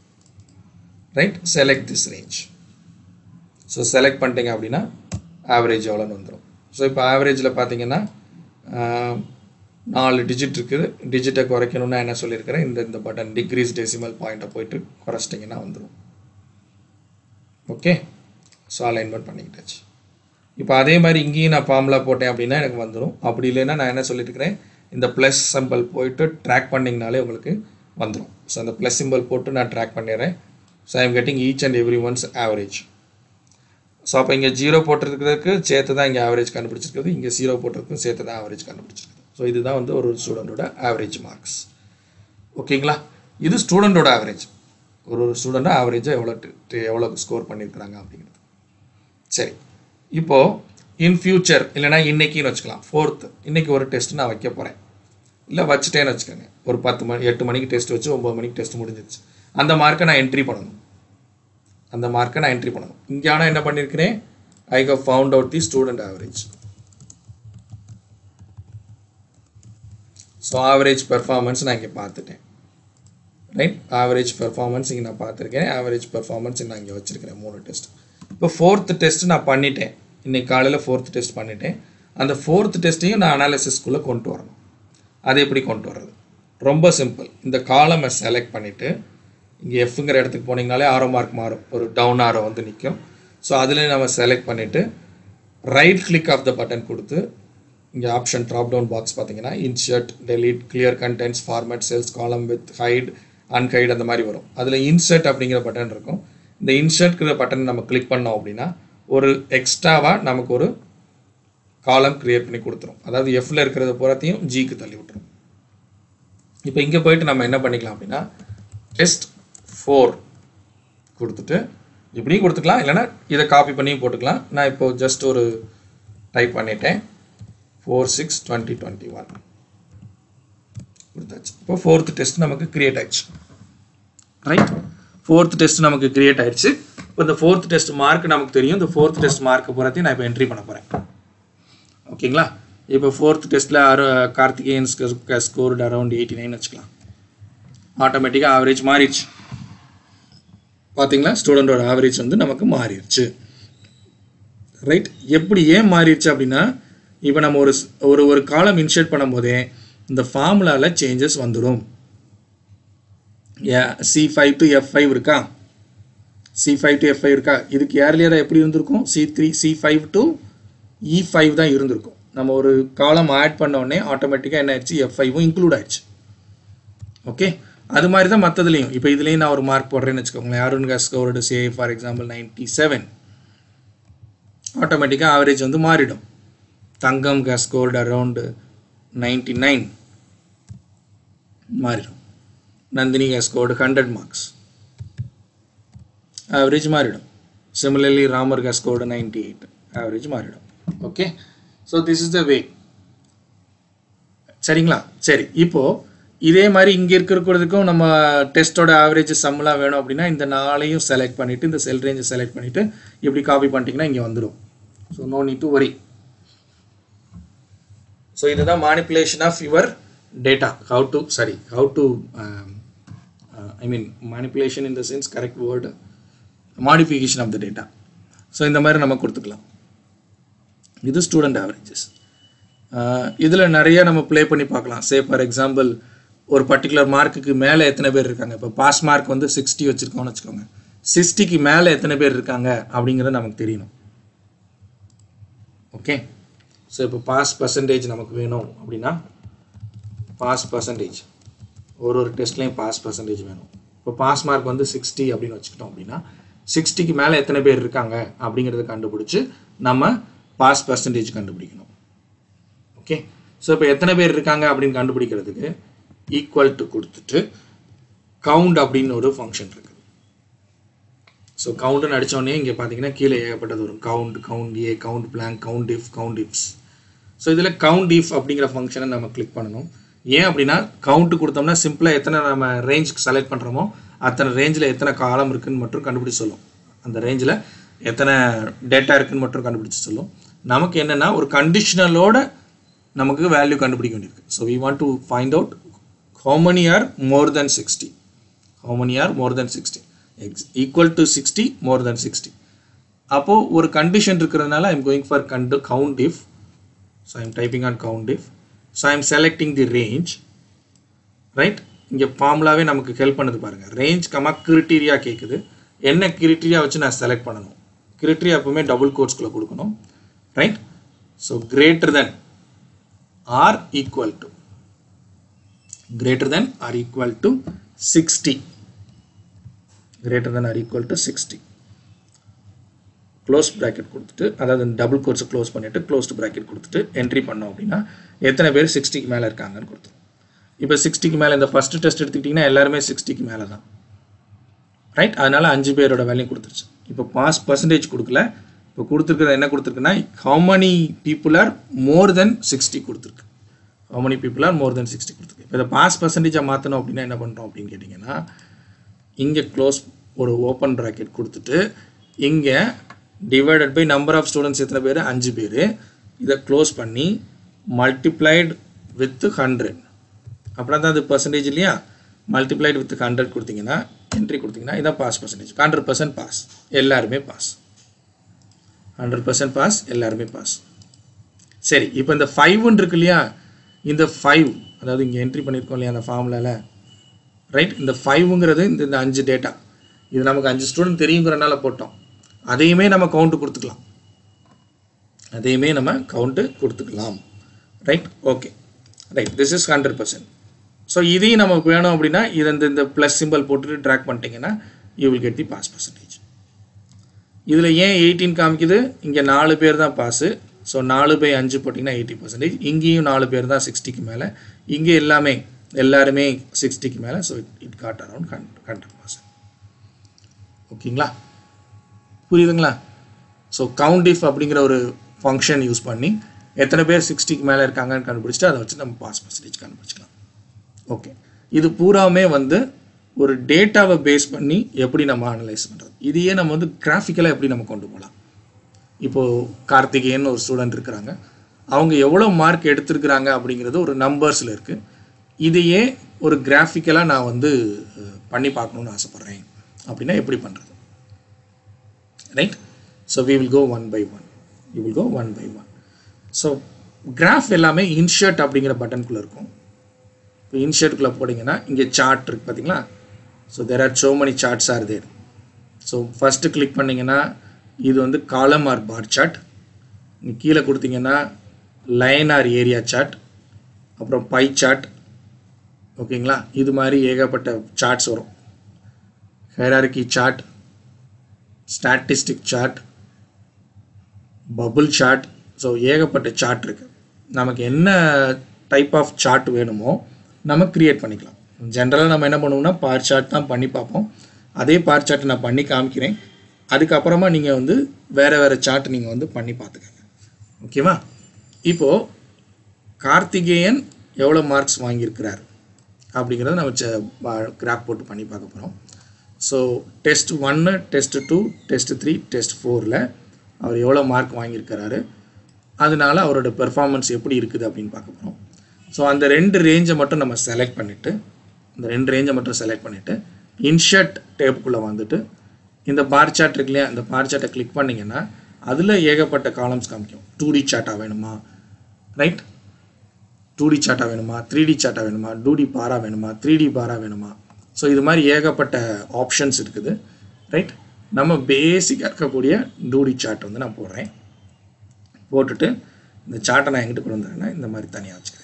right select this range so select பண்ணிட்டீங்க அப்படின்னா ஆவரேஜ் எவ்வளோன்னு வந்துடும் ஸோ இப்போ ஆவரேஜில் பார்த்தீங்கன்னா ஆஹ், நாலு டிஜிட் இருக்குது டிஜிட்டை குறைக்கணும்னா என்ன சொல்லியிருக்கிறேன் இந்த இந்த பட்டன் டிக்ரீஸ் டெசிமல் பாயிண்ட்டை போயிட்டு குறைச்சிட்டிங்கன்னா வந்துடும் ஓகே ஸோ அலைன்மெண்ட் பண்ணிக்கிட்டாச்சு இப்போ அதே மாதிரி இங்கேயும் நான் ஃபார்முலா போட்டேன் அப்படின்னா எனக்கு வந்துடும் அப்படி இல்லைன்னா நான் என்ன சொல்லியிருக்கிறேன் இந்த ப்ளஸ் சிம்பிள் போயிட்டு ட்ராக் பண்ணிங்கனாலே உங்களுக்கு வந்துடும் ஸோ அந்த ப்ளஸ் சிம்பிள் போட்டு நான் ட்ராக் பண்ணிடுறேன் so I am getting each and every one's average so அப்போ இங்கே ஜீரோ போட்டிருக்கிறதுக்கு சேர்த்து தான் இங்கே ஆவரேஜ் கண்டுபிடிச்சிருக்குது இங்கே ஜீரோ போட்டிருக்கும் சேர்த்து தான் ஆவரேஜ் கண்டுபிடிச்சிருக்குது ஸோ இதுதான் வந்து ஒரு ஸ்டூடெண்ட்டோட ஆவரேஜ் மார்க்ஸ் ஓகேங்களா இது ஸ்டூடெண்ட்டோட ஆவரேஜ் ஒரு ஒரு ஸ்டூடெண்ட்டாக ஆவரேஜாக எவ்வளோ எவ்வளோ ஸ்கோர் பண்ணியிருக்கிறாங்க அப்படிங்கிறது சரி இப்போது இன் ஃபியூச்சர் இல்லைனா இன்னைக்குன்னு வச்சுக்கலாம் ஃபோர்த்து இன்னைக்கு ஒரு டெஸ்ட் நான் வைக்க போகிறேன் இல்லை வச்சுட்டேன்னு வச்சுக்கோங்க ஒரு பத்து மணி எட்டு மணிக்கு டெஸ்ட் வச்சு ஒம்பது மணிக்கு டெஸ்ட் முடிஞ்சிருச்சு அந்த மார்க்கை நான் என்ட்ரி பண்ணணும் அந்த மார்க்கை நான் என்ட்ரி பண்ணணும் இங்கே ஆனால் என்ன பண்ணியிருக்கிறேன் I have found out the student average so average performance நான் இங்கே பார்த்துட்டேன் ரைட் ஆவரேஜ் பெர்ஃபார்மன்ஸ் இங்கே நான் பார்த்துருக்கேன் ஆவரேஜ் பெர்ஃபார்மன்ஸ் நான் இங்கே வச்சுருக்கிறேன் மூணு டெஸ்ட் இப்போ ஃபோர்த்து டெஸ்ட் நான் பண்ணிட்டேன் இன்னைக்கு காலையில் ஃபோர்த் டெஸ்ட் பண்ணிட்டேன் அந்த ஃபோர்த் டெஸ்ட்டையும் நான் அனாலிசிஸ்குள்ளே கொண்டு வரணும் அது எப்படி கொண்டு வர்றது ரொம்ப சிம்பிள் இந்த காலமை செலக்ட் பண்ணிவிட்டு இங்கே எஃப்ங்கிற இடத்துக்கு போனீங்கனாலே ஆரோ மார்க் மாறும் ஒரு டவுன் ஆரோ வந்து நிற்கும் ஸோ அதில் நம்ம செலக்ட் பண்ணிவிட்டு right click of the button கொடுத்து இங்கே ஆப்ஷன் ட்ராப் டவுன் பாக்ஸ் பார்த்தீங்கன்னா insert delete clear contents format cells column width hide unhide அந்த மாதிரி வரும் அதில் இன்சர்ட் அப்படிங்கிற பட்டன் இருக்கும் இந்த இன்சர்ட்ங்கிற பட்டன் நம்ம கிளிக் பண்ணோம் அப்படின்னா ஒரு எக்ஸ்ட்ராவாக நமக்கு ஒரு காலம் கிரியேட் பண்ணி கொடுத்துரும் அதாவது எஃப்ல இருக்கிறத பூராத்தையும் ஜிக்கு தள்ளி விட்டுரும் இப்போ இங்கே போயிட்டு நம்ம என்ன பண்ணிக்கலாம் அப்படின்னா டெஸ்ட் ஃபோர் கொடுத்துட்டு இப்படியும் கொடுத்துக்கலாம் இல்லைன்னா இதை காப்பி பண்ணியும் போட்டுக்கலாம் நான் இப்போ ஜஸ்ட் ஒரு டைப் பண்ணிட்டேன் four six twenty twenty one கொடுத்தாச்சு இப்போ ஃபோர்த் டெஸ்ட் நமக்கு கிரியேட் ஆயிடுச்சு ரைட் ஃபோர்த் டெஸ்ட் நமக்கு கிரியேட் ஆயிடுச்சு இப்போ இந்த ஃபோர்த் டெஸ்ட் மார்க் நமக்கு தெரியும் இந்த ஃபோர்த் டெஸ்ட் மார்க் பூராத்தையும் நான் இப்போ என்ட்ரி பண்ண போகிறேன் ஓகேங்களா இப்போ ஃபோர்த் டெஸ்ட்டில் அரு Karthikeyan scored around eighty nine வச்சுக்கலாம் ஆட்டோமேட்டிக்காக ஆவரேஜ் மாறிடுச்சு பார்த்தீங்களா ஸ்டூடெண்டோட ஆவரேஜ் வந்து நமக்கு மாறிடுச்சு ரைட் எப்படி ஏன் மாறிடுச்சு அப்படின்னா இப்போ நம்ம ஒரு ஸ்- ஒரு ஒரு காலம் இன்ஷர்ட் பண்ணும்போதே இந்த ஃபார்முலாவில் சேஞ்சஸ் வந்துடும் C five to F five இருக்கா C five to F five இருக்கா இதுக்கு ஏர்லியராக எப்படி இருந்திருக்கும் C three C five to E five தான் இருந்திருக்கும் நம்ம ஒரு காலம் ஆட் பண்ண உடனே ஆட்டோமேட்டிக்காக என்ன ஆயிடுச்சு எஃப் ஃபைவும் இன்க்ளூட் ஆயிடுச்சு ஓகே அது மாதிரி தான் மற்றதுலையும் இப்போ இதுலேயும் நான் ஒரு மார்க் போடுறேன்னு வச்சுக்கோங்களேன் அருண் கஸ்கோரோட say for example ninety seven ஆட்டோமேட்டிக்காக ஆவரேஜ் வந்து மாறிடும் Thangam scored around ninety nine மாறிடும் Nandini scored hundred marks average மாறிடும் similarly Ramar scored ninety eight average மாறிடும் okay so this is the way சரிங்களா சரி இப்போ இதே மாதிரி இங்கே இருக்கிறதுக்கும் நம்ம டெஸ்ட்டோட ஆவரேஜ் சம்லாம் வேணும் அப்படின்னா இந்த நாளையும் செலக்ட் பண்ணிவிட்டு இந்த செல் ரேஞ்சை செலக்ட் பண்ணிவிட்டு இப்படி காப்பி பண்ணிட்டீங்கன்னா இங்கே வந்துடும் so no need to worry so இதுதான் manipulation of your data how to sorry how to I mean manipulation in the sense correct word modification of the data so இந்த மாதிரி நம்ம கொடுத்துக்கலாம் இது ஸ்டூடெண்ட் ஆவரேஜஸ் இதில் நிறைய நம்ம ப்ளே பண்ணி பார்க்கலாம் சே ஃபார் எக்ஸாம்பிள் ஒரு பர்டிகுலர் மார்க்குக்கு மேலே எத்தனை பேர் இருக்காங்க இப்போ பாஸ் மார்க் வந்து சிக்ஸ்டி வச்சுருக்கோம்னு வச்சுக்கோங்க சிக்ஸ்டிக்கு மேலே எத்தனை பேர் இருக்காங்க அப்படிங்கிறது நமக்கு தெரியணும் ஓகே ஸோ இப்போ பாஸ் பர்சன்டேஜ் நமக்கு வேணும் அப்படின்னா பாஸ் பர்சன்டேஜ் ஒரு ஒரு டெஸ்ட்லேயும் பாஸ் பர்சன்டேஜ் வேணும் இப்போ பாஸ் மார்க் வந்து சிக்ஸ்டி அப்படின்னு வச்சுக்கிட்டோம் அப்படின்னா சிக்ஸ்டிக்கு மேலே எத்தனை பேர் இருக்காங்க அப்படிங்கிறத கண்டுபிடிச்சி நம்ம பாஸ் பர்சன்டேஜ் கண்டுபிடிக்கணும் ஓகே ஸோ இப்போ எத்தனை பேர் இருக்காங்க அப்படின்னு கண்டுபிடிக்கிறதுக்கு ஈக்குவல் டு கொடுத்துட்டு கவுண்ட் அப்படின்னு ஒரு ஃபங்க்ஷன் இருக்குது ஸோ கவுண்ட்னு அடித்தோடனே இங்கே பார்த்தீங்கன்னா கீழே ஏகப்பட்டது வரும் count count A count blank count if count ifs so இதில் கவுண்ட் இஃப் அப்படிங்கிற ஃபங்க்ஷனை நம்ம கிளிக் பண்ணணும் ஏன் அப்படின்னா கவுண்ட் கொடுத்தோம்னா சிம்பிளாக எத்தனை நம்ம ரேஞ்சுக்கு செலக்ட் பண்ணுறோமோ அத்தனை ரேஞ்சில் எத்தனை காலம் இருக்குன்னு மட்டும் கண்டுபிடிச்சு சொல்லும் அந்த ரேஞ்சில் எத்தனை டேட்டா இருக்குன்னு மட்டும் கண்டுபிடிச்சு சொல்லும் நமக்கு என்னென்னா ஒரு கண்டிஷனலோட நமக்கு வேல்யூ கண்டுபிடிக்க வேண்டியிருக்கு so we want to find out how many are more than 60 how many are more than 60 Ex- equal to 60 more than 60 அப்போ ஒரு கண்டிஷன் இருக்கிறதுனால ஐம் கோயிங் ஃபார் கண்டு count if so I'm typing on count if so I'm selecting the range right இங்கே ஃபார்முலாவே நமக்கு ஹெல்ப் பண்ணுது பாருங்கள் ரேஞ்ச் கமா கிரிட்டீரியா கேட்குது என்ன கிரிட்டீரியா வச்சு நான் செலக்ட் பண்ணணும் கிரிட்டீரியா எப்பவுமே டபுள் கோட்ஸ்குள்ளே கொடுக்கணும் right so greater than or equal to greater than or equal to 60 greater than or equal to 60 close bracket கொடுத்துட்டு அதாவது டபுள் கோர்ஸை க்ளோஸ் பண்ணிவிட்டு க்ளோஸ்டு ப்ராக்கெட் கொடுத்துட்டு என்ட்ரி பண்ணோம் அப்படின்னா எத்தனை பேர் சிக்ஸ்டிக்கு மேலே இருக்காங்கன்னு கொடுத்தோம் இப்போ சிக்ஸ்டிக்கு மேலே இந்த ஃபஸ்ட்டு டெஸ்ட் எடுத்துக்கிட்டிங்கன்னா எல்லாருமே சிக்ஸ்டிக்கு மேலே தான் ரைட் அதனால் அஞ்சு பேரோட வேலையும் கொடுத்துருச்சு இப்போ பாஸ் பர்சன்டேஜ் கொடுக்கல இப்போ கொடுத்துருக்கிறது என்ன கொடுத்துருக்குன்னா how many people are more than sixty கொடுத்துருக்கு how many people are more than sixty கொடுத்துருக்கு இப்போ இதை பாஸ் பர்சன்டேஜாக மாற்றணும் அப்படின்னா என்ன பண்ணுறோம் அப்படின்னு கேட்டிங்கன்னா இங்கே க்ளோஸ் ஒரு ஓப்பன் ப்ராக்கெட் கொடுத்துட்டு இங்கே divided by number of students எத்தனை பேர் அஞ்சு பேர் இதை க்ளோஸ் பண்ணி மல்டிப்ளைடு வித் ஹண்ட்ரட் அப்படின்னா தான் அது பர்சன்டேஜ் இல்லையா மல்டிப்ளைடு வித் ஹண்ட்ரட் கொடுத்தீங்கன்னா என்ட்ரி கொடுத்தீங்கன்னா இதான் pass percentage hundred percent pass எல்லாருமே பாஸ் ஹண்ட்ரட் பர்சன்ட் பாஸ் எல்லாருமே பாஸ் சரி இப்போ இந்த ஃபைவ்னு இருக்கு இல்லையா இந்த ஃபைவ் அதாவது இங்கே என்ட்ரி பண்ணியிருக்கோம் இல்லையா அந்த ஃபார்முலாவில் ரைட் இந்த ஃபைவ்ங்கிறது இந்த இந்த அஞ்சு டேட்டா இது நமக்கு அஞ்சு ஸ்டூடெண்ட் தெரியுங்கிறனால போட்டோம் அதையுமே நம்ம கவுண்ட்டு கொடுத்துக்கலாம் அதையுமே நம்ம கவுண்ட்டு கொடுத்துக்கலாம் right okay right this is hundred percent so இதையும் நமக்கு வேணும் அப்படின்னா இது இந்த இந்த ப்ளஸ் சிம்பிள் போட்டுட்டு ட்ராக் பண்ணிட்டீங்கன்னா you will get the pass percentage இதில் ஏன் எயிட்டீன் காமிக்குது இங்கே நாலு பேர் தான் பாஸு ஸோ நாலு பை அஞ்சு போட்டிங்கன்னா எயிட்டி பர்சன்டேஜ் இங்கேயும் நாலு பேர் தான் சிக்ஸ்டிக்கு மேலே இங்கே எல்லாமே எல்லாருமே சிக்ஸ்டிக்கு மேலே so it it got around hundred percent ஓகேங்களா புரியுதுங்களா ஸோ கவுண்ட் இஃப் அப்படிங்கிற ஒரு ஃபங்க்ஷன் யூஸ் பண்ணி எத்தனை பேர் சிக்ஸ்டிக்கு மேலே இருக்காங்கன்னு கண்டுபிடிச்சிட்டு அதை வச்சு நம்ம பாஸ் பர்சன்டேஜ் கண்டுபிடிச்சிக்கலாம் ஓகே இது பூராமே வந்து ஒரு டேட்டாவை பேஸ் பண்ணி எப்படி நம்ம அனலைஸ் பண்ணுறது இதையே நம்ம வந்து கிராஃபிக்கலாக எப்படி நம்ம கொண்டு போகலாம் இப்போது கார்த்திகேயன் ஒரு ஸ்டூடெண்ட் இருக்கிறாங்க அவங்க எவ்வளோ மார்க் எடுத்திருக்கிறாங்க அப்படிங்கிறது ஒரு நம்பர்ஸில் இருக்குது இதையே ஒரு கிராஃபிக்கலாக நான் வந்து அஹ், பண்ணி பார்க்கணுன்னு ஆசைப்பட்றேன் அப்படின்னா எப்படி பண்ணுறது right so we will go one by one we will go one by one so graph எல்லாமே இன்ஷர்ட் அப்படிங்கிற பட்டனுக்குள்ளே இருக்கும் இப்போ இன்ஷர்ட்டுக்குள்ளே போட்டிங்கன்னா இங்கே சார்ட் இருக்குது பார்த்தீங்களா so there are so many charts are there so first click பண்ணிங்கன்னா இது வந்து காலம் ஆர் பார் சார்ட் கீழே கொடுத்தீங்கன்னா லைன் ஆர் ஏரியா சார்ட் அப்புறம் பை சார்ட் ஓகேங்களா இது மாதிரி ஏகப்பட்ட சார்ட்ஸ் வரும் hierarchy chart statistic chart bubble chart so ஏகப்பட்ட சார்ட் இருக்குது நமக்கு என்ன டைப் ஆஃப் சார்ட் வேணுமோ நம்ம க்ரியேட் பண்ணிக்கலாம் ஜென்ரலாக நம்ம என்ன பண்ணுவோம்னா பார் சார்ட் தான் பண்ணி பார்ப்போம் அதே பார் சார்ட் நான் பண்ணி காமிக்கிறேன் அதுக்கப்புறமா நீங்கள் வந்து வேறு வேறு சார்ட் நீங்கள் வந்து பண்ணி பார்த்துக்கங்க ஓகேவா இப்போது கார்த்திகேயன் எவ்வளோ மார்க்ஸ் வாங்கியிருக்கிறார் அப்படிங்கிறத நம்ம கிராப் போட்டு பண்ணி பார்க்க போகிறோம் ஸோ டெஸ்ட் ஒன்று test two test three test ஃபோரில் அவர் எவ்வளோ மார்க் வாங்கியிருக்கிறாரு அதனால அவரோட பெர்ஃபார்மன்ஸ் எப்படி இருக்குது அப்படின்னு பார்க்க போகிறோம் ஸோ அந்த ரெண்டு ரேஞ்சை மட்டும் நம்ம செலக்ட் பண்ணிவிட்டு இந்த ரெண்டு ரேஞ்சை மட்டும் செலக்ட் பண்ணிவிட்டு இன்ஷர்ட் டேப்புக்குள்ளே வந்துட்டு இந்த பார் சார்ட் இருக்கு இல்லையா இந்த பார் சார்ட்டை கிளிக் பண்ணிங்கன்னா அதில் ஏகப்பட்ட காலம்ஸ் காமிக்கும் டூ டி சார்ட்டாக வேணுமா ரைட் டூ டி சார்ட்டாக வேணுமா த்ரீ டி சார்ட்டாக வேணுமா டூ டி பாரா வேணுமா த்ரீ டி பாரா வேணுமா ஸோ இது மாதிரி ஏகப்பட்ட ஆப்ஷன்ஸ் இருக்குது ரைட் நம்ம பேசிக்காக இருக்கக்கூடிய டூ டி சார்ட் வந்து நான் போடுறேன் போட்டுட்டு இந்த சார்ட்டை நான் எங்கிட்ட கொண்டு வந்துடுறேன்னா இந்த மாதிரி தனியாக வச்சுக்கிறேன்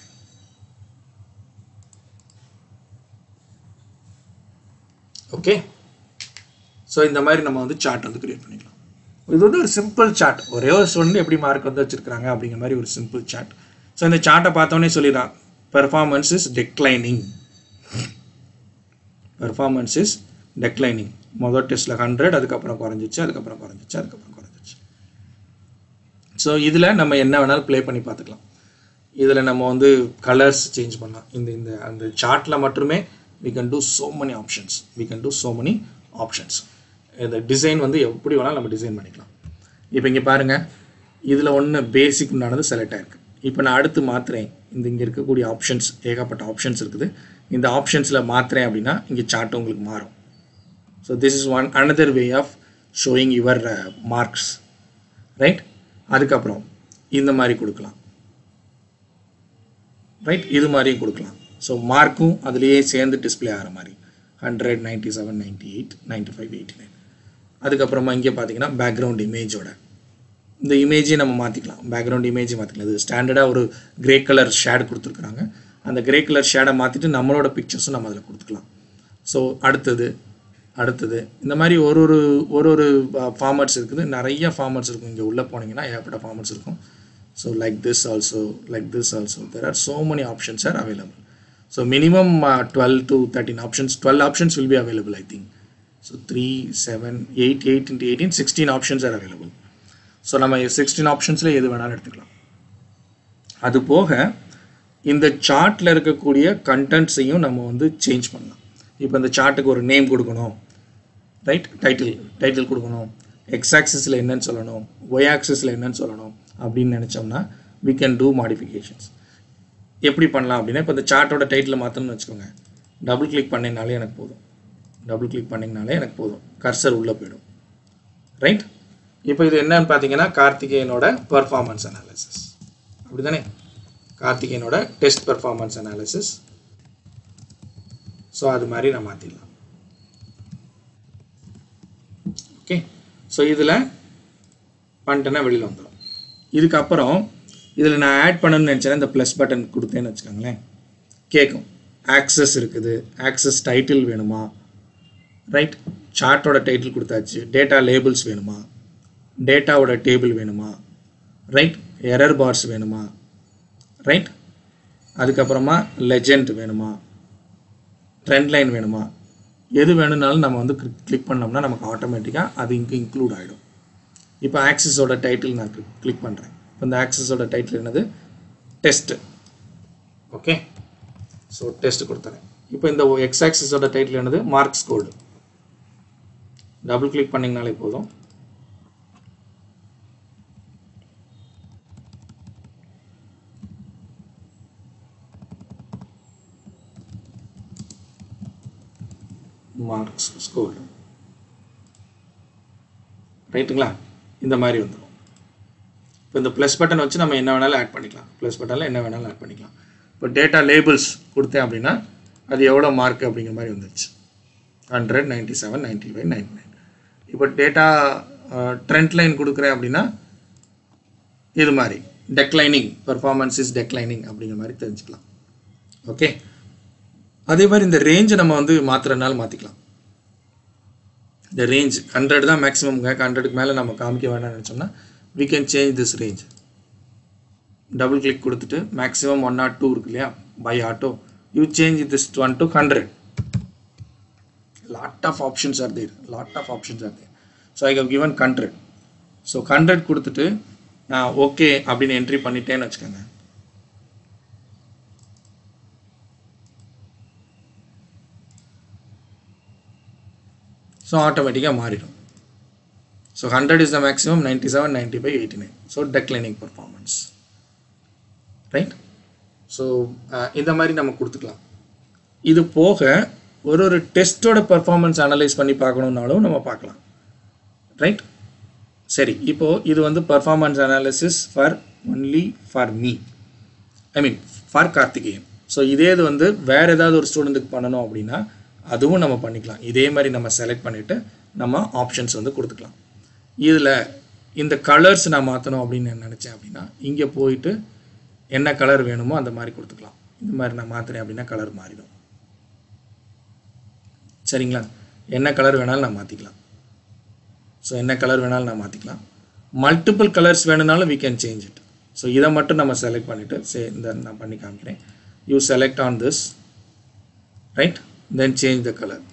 ஓகே ஸோ இந்த மாதிரி நம்ம வந்து சார்ட் வந்து கிரியேட் பண்ணிக்கலாம் இது வந்து ஒரு சிம்பிள் சார்ட் ஒரே ஒரு ஸ்டூடெண்ட் எப்படி மார்க் வந்து வச்சிருக்காங்க அப்படிங்கிற மாதிரி ஒரு சிம்பிள் சார்ட் ஸோ இந்த சார்ட்டை பார்த்தோன்னே சொல்லிடலாம் performance is declining performance is declining மொதல் டெஸ்ட்டில் ஹண்ட்ரட் அதுக்கப்புறம் குறைஞ்சிச்சு அதுக்கப்புறம் குறைஞ்சிச்சு அதுக்கப்புறம் குறைஞ்சிச்சு ஸோ இதில் நம்ம என்ன வேணாலும் ப்ளே பண்ணி பார்த்துக்கலாம் இதில் நம்ம வந்து கலர்ஸ் சேஞ்ச் பண்ணலாம் இந்த இந்த அந்த சார்ட்டில் மட்டுமே we can do so many options we can do so many options இந்த டிசைன் வந்து எப்படி வேணாலும் நம்ம டிசைன் பண்ணிக்கலாம் இப்போ இங்கே பாருங்கள் இதில் ஒன்று பேசிக் உண்டானது செலக்ட் ஆயிருக்கு இப்போ நான் அடுத்து மாற்றுறேன் இந்த இங்கே இருக்கக்கூடிய ஆப்ஷன்ஸ் ஏகப்பட்ட ஆப்ஷன்ஸ் இருக்குது இந்த ஆப்ஷன்ஸில் மாற்றுறேன் அப்படின்னா இங்கே சார்ட் உங்களுக்கு மாறும் so this is one another way of showing your marks right அதுக்கப்புறம் இந்த மாதிரி கொடுக்கலாம் ரைட் இது மாதிரியும் கொடுக்கலாம் ஸோ மார்க்கும் அதுலேயே சேர்ந்து டிஸ்ப்ளே ஆகிற மாதிரி hundred ninety seven ninety eight ninety five eighty nine அதுக்கப்புறமா இங்கே பார்த்தீங்கன்னா பேக்ரவுண்ட் இமேஜோட இந்த இமேஜையும் நம்ம மாற்றிக்கலாம் பேக்ரவுண்ட் இமேஜை மாற்றிக்கலாம் இது ஸ்டாண்டர்டாக ஒரு கிரே கலர் ஷேட் கொடுத்துருக்குறாங்க அந்த கிரே கலர் ஷேடை மாற்றிட்டு நம்மளோட பிக்சர்ஸும் நம்ம அதில் கொடுத்துக்கலாம் ஸோ அடுத்தது அடுத்தது இந்த மாதிரி ஒரு ஒரு ஒரு ஒரு ஃபார்மட்ஸ் இருக்குது நிறைய ஃபார்மட்ஸ் இருக்கும் இங்கே உள்ளே போனீங்கன்னா ஏகப்பட்ட ஃபார்மட்ஸ் இருக்கும் so like this also like this also there are so many options are available so minimum twelve to thirteen options twelve options will be available I think so three seven eight eight into eighteen sixteen options are available so நம்ம சிக்ஸ்டீன் ஆப்ஷன்ஸில் எது வேணாலும் எடுத்துக்கலாம் அது போக இந்த சார்ட்டில் இருக்கக்கூடிய கண்டென்ட்ஸையும் நம்ம வந்து சேஞ்ச் பண்ணலாம் இப்போ இந்த சார்ட்டுக்கு ஒரு நேம் கொடுக்கணும் ரைட் டைட்டில் டைட்டில் கொடுக்கணும் எக்ஸ் ஆக்சிஸில் என்னன்னு சொல்லணும் ஒய் ஆக்சிஸில் என்னன்னு சொல்லணும் அப்படின்னு நினச்சோம்னா we can do modifications எப்படி பண்ணலாம் அப்படின்னா இப்போ இந்த சார்ட்டோட டைட்டில் மாற்றணும்னு வச்சுக்கோங்க டபுள் கிளிக் பண்ணிங்கனாலே எனக்கு போதும் டபுள் கிளிக் பண்ணிங்கனாலே எனக்கு போதும் கர்சர் உள்ளே போயிடும் ரைட் இப்போ இது என்னன்னு பார்த்தீங்கன்னா கார்த்திகேயனோட பர்ஃபார்மன்ஸ் அனாலிசிஸ் அப்படி தானே கார்த்திகேயனோட டெஸ்ட் பர்ஃபார்மன்ஸ் அனாலிசிஸ் ஸோ அது மாதிரி நான் மாற்றிடலாம் ஓகே ஸோ இதில் பண்ணிட்டேன்னா வெளியில் வந்துடும் இதுக்கப்புறம் இதில் நான் ஆட் பண்ணணும்னு நினச்சேன்னா இந்த ப்ளஸ் பட்டன் கொடுத்தேன்னு வச்சுக்கோங்களேன் கேட்கும் ஆக்சஸ் இருக்குது ஆக்சஸ் டைட்டில் வேணுமா ரைட் சார்ட்டோட டைட்டில் கொடுத்தாச்சு டேட்டா லேபிள்ஸ் வேணுமா டேட்டாவோட டேபிள் வேணுமா ரைட் எரர் பார்ஸ் வேணுமா ரைட் அதுக்கப்புறமா லெஜெண்ட் வேணுமா ட்ரெண்ட் லைன் வேணுமா எது வேணும்னாலும் நம்ம வந்து கிளிக் பண்ணோம்னா நமக்கு ஆட்டோமேட்டிக்காக அது இங்கே இன்க்ளூட் ஆகிடும் இப்போ ஆக்சிஸோட டைட்டில் நான் கிளிக் பண்ணுறேன் இப்போ இந்த ஆக்சிஸோட டைட்டில் என்னது டெஸ்ட்டு ஓகே ஸோ டெஸ்ட் கொடுத்துறேன் இப்போ இந்த எக்ஸ் ஆக்சிஸோட டைட்டில் என்னது மார்க்ஸ் கோல்டு டபுள் கிளிக் பண்ணிங்கனாலே போதும் மார்க்ஸ் ஸ்கோர்டு ரைட்டுங்களா இந்த மாதிரி வந்துடும் இப்போ இந்த ப்ளஸ் பட்டன் வச்சு நம்ம என்ன வேணாலும் ஆட் பண்ணிக்கலாம் ப்ளஸ் பட்டனில் என்ன வேணாலும் ஆட் பண்ணிக்கலாம் இப்போ டேட்டா லேபிள்ஸ் கொடுத்தேன் அப்படின்னா அது எவ்வளோ மார்க் அப்படிங்கிற மாதிரி வந்துருச்சு hundred ninety seven ninety five ninety nine இப்போ டேட்டா ட்ரெண்ட் லைன் கொடுக்குறேன் அப்படின்னா இது மாதிரி டெக்லைனிங் பர்ஃபார்மன்ஸ் இஸ் டெக்லைனிங் அப்படிங்கிற மாதிரி தெரிஞ்சுக்கலாம் ஓகே அதே மாதிரி இந்த ரேஞ்சை நம்ம வந்து மாற்றுறதுனால மாற்றிக்கலாம் இந்த ரேஞ்ச் ஹண்ட்ரட் தான் மேக்ஸிமம்ங்க ஹண்ட்ரடுக்கு மேலே நம்ம காமிக்க வேண்டாம்னு நினச்சோம்னா we can change this range double click கொடுத்துட்டு மேக்ஸிமம் ஒன் நாட் டூ இருக்கு இல்லையா by auto you change this one to hundred lot of options are there lot of options are there so I have given hundred so hundred கொடுத்துட்டு நான் ஓகே அப்படின்னு என்ட்ரி பண்ணிட்டேன்னு வச்சுக்கோங்க ஸோ ஆட்டோமேட்டிக்காக மாறிடும் so hundred is the maximum ninety seven ninety five eighty nine so declining performance right so இந்த மாதிரி நம்ம கொடுத்துக்கலாம் இது போக ஒரு ஒரு டெஸ்ட்டோட பர்ஃபார்மன்ஸ் அனலைஸ் பண்ணி பார்க்கணுன்னாலும் நம்ம பார்க்கலாம் ரைட் சரி இப்போது இது வந்து performance analysis for only for me I mean for Karthikeyan so இதே இது வந்து வேறு ஏதாவது ஒரு ஸ்டூடெண்ட்டுக்கு பண்ணணும் அப்படின்னா அதுவும் நம்ம பண்ணிக்கலாம் இதே மாதிரி நம்ம செலக்ட் பண்ணிவிட்டு நம்ம ஆப்ஷன்ஸ் வந்து கொடுத்துக்கலாம் இதில் இந்த கலர்ஸ் நான் மாற்றணும் அப்படின்னு நான் நினச்சேன் அப்படின்னா இங்கே போயிட்டு என்ன கலர் வேணுமோ அந்த மாதிரி கொடுத்துக்கலாம் இந்த மாதிரி நான் மாற்றுறேன் அப்படின்னா கலர் மாறிடும் சரிங்களா என்ன கலர் வேணாலும் நான் மாற்றிக்கலாம் ஸோ என்ன கலர் வேணாலும் நான் மாற்றிக்கலாம் மல்டிபிள் கலர்ஸ் வேணுனாலும் we can change it so இதை மட்டும் நம்ம செலக்ட் பண்ணிவிட்டு சே இந்த நான் பண்ணி காமிக்கிறேன் you select on this right then change the colour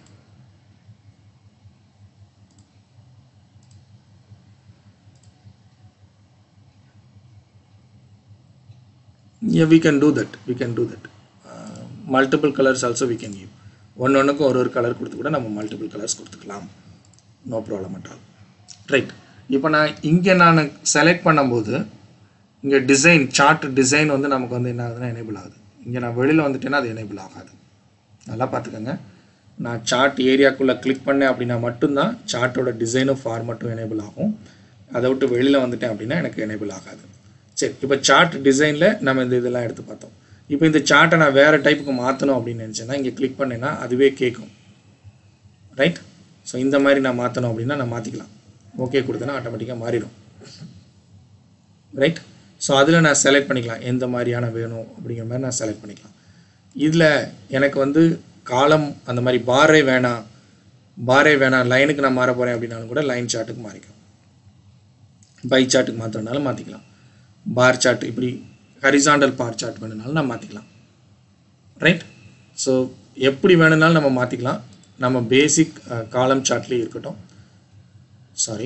yeah we can do that we can do that uh, multiple colors also we can give ஒன்று ஒன்றுக்கும் ஒரு ஒரு கலர் கொடுத்து கூட நம்ம மல்டிபிள் கலர்ஸ் கொடுத்துக்கலாம் no problem at all right இப்போ நான் இங்கே நான் செலக்ட் பண்ணும்போது இங்கே டிசைன் சார்ட் டிசைன் வந்து நமக்கு வந்து என்ன ஆகுதுன்னா எனேபிள் ஆகுது இங்கே நான் வெளியில் வந்துட்டேன்னா அது எனேபிள் ஆகாது நல்லா பார்த்துக்கோங்க நான் சார்ட் ஏரியாக்குள்ளே கிளிக் பண்ணேன் அப்படின்னா மட்டும்தான் சார்ட்டோட டிசைனும் ஃபார்மட்டும் எனேபிள் ஆகும் அதை விட்டு வெளியில் வந்துட்டேன் அப்படின்னா எனக்கு எனேபிள் ஆகாது சரி இப்போ சார்ட் டிசைனில் நம்ம இந்த இதெல்லாம் எடுத்து பார்த்தோம் இப்போ இந்த சார்ட்டை நான் வேறு டைப்புக்கு மாற்றணும் அப்படின்னு நினச்சேன்னா இங்கே கிளிக் பண்ணேன்னா அதுவே கேட்கும் ரைட் ஸோ இந்த மாதிரி நான் மாற்றணும் அப்படின்னா நான் மாற்றிக்கலாம் ஓகே கொடுத்தேன்னா ஆட்டோமேட்டிக்காக மாறிடும் ரைட் ஸோ அதில் நான் செலக்ட் பண்ணிக்கலாம் எந்த மாதிரியான வேணும் அப்படிங்கிற மாதிரி நான் செலக்ட் பண்ணிக்கலாம் இதில் எனக்கு வந்து காலம் அந்த மாதிரி பாரே வேணாம் பாரே வேணாம் லைனுக்கு நான் மாற போகிறேன் அப்படின்னாலும் கூட லைன் சார்ட்டுக்கு மாறிக்கும் பை சார்ட்டுக்கு மாற்றுறதுனாலும் மாற்றிக்கலாம் பார் சார்ட் இப்படி ஹரிசாண்டல் பார் சார்ட் வேணுனாலும் நம்ம மாற்றிக்கலாம் ரைட் ஸோ எப்படி வேணுனாலும் நம்ம மாற்றிக்கலாம் நம்ம பேசிக் காலம் சார்ட்லேயே இருக்கட்டும் sorry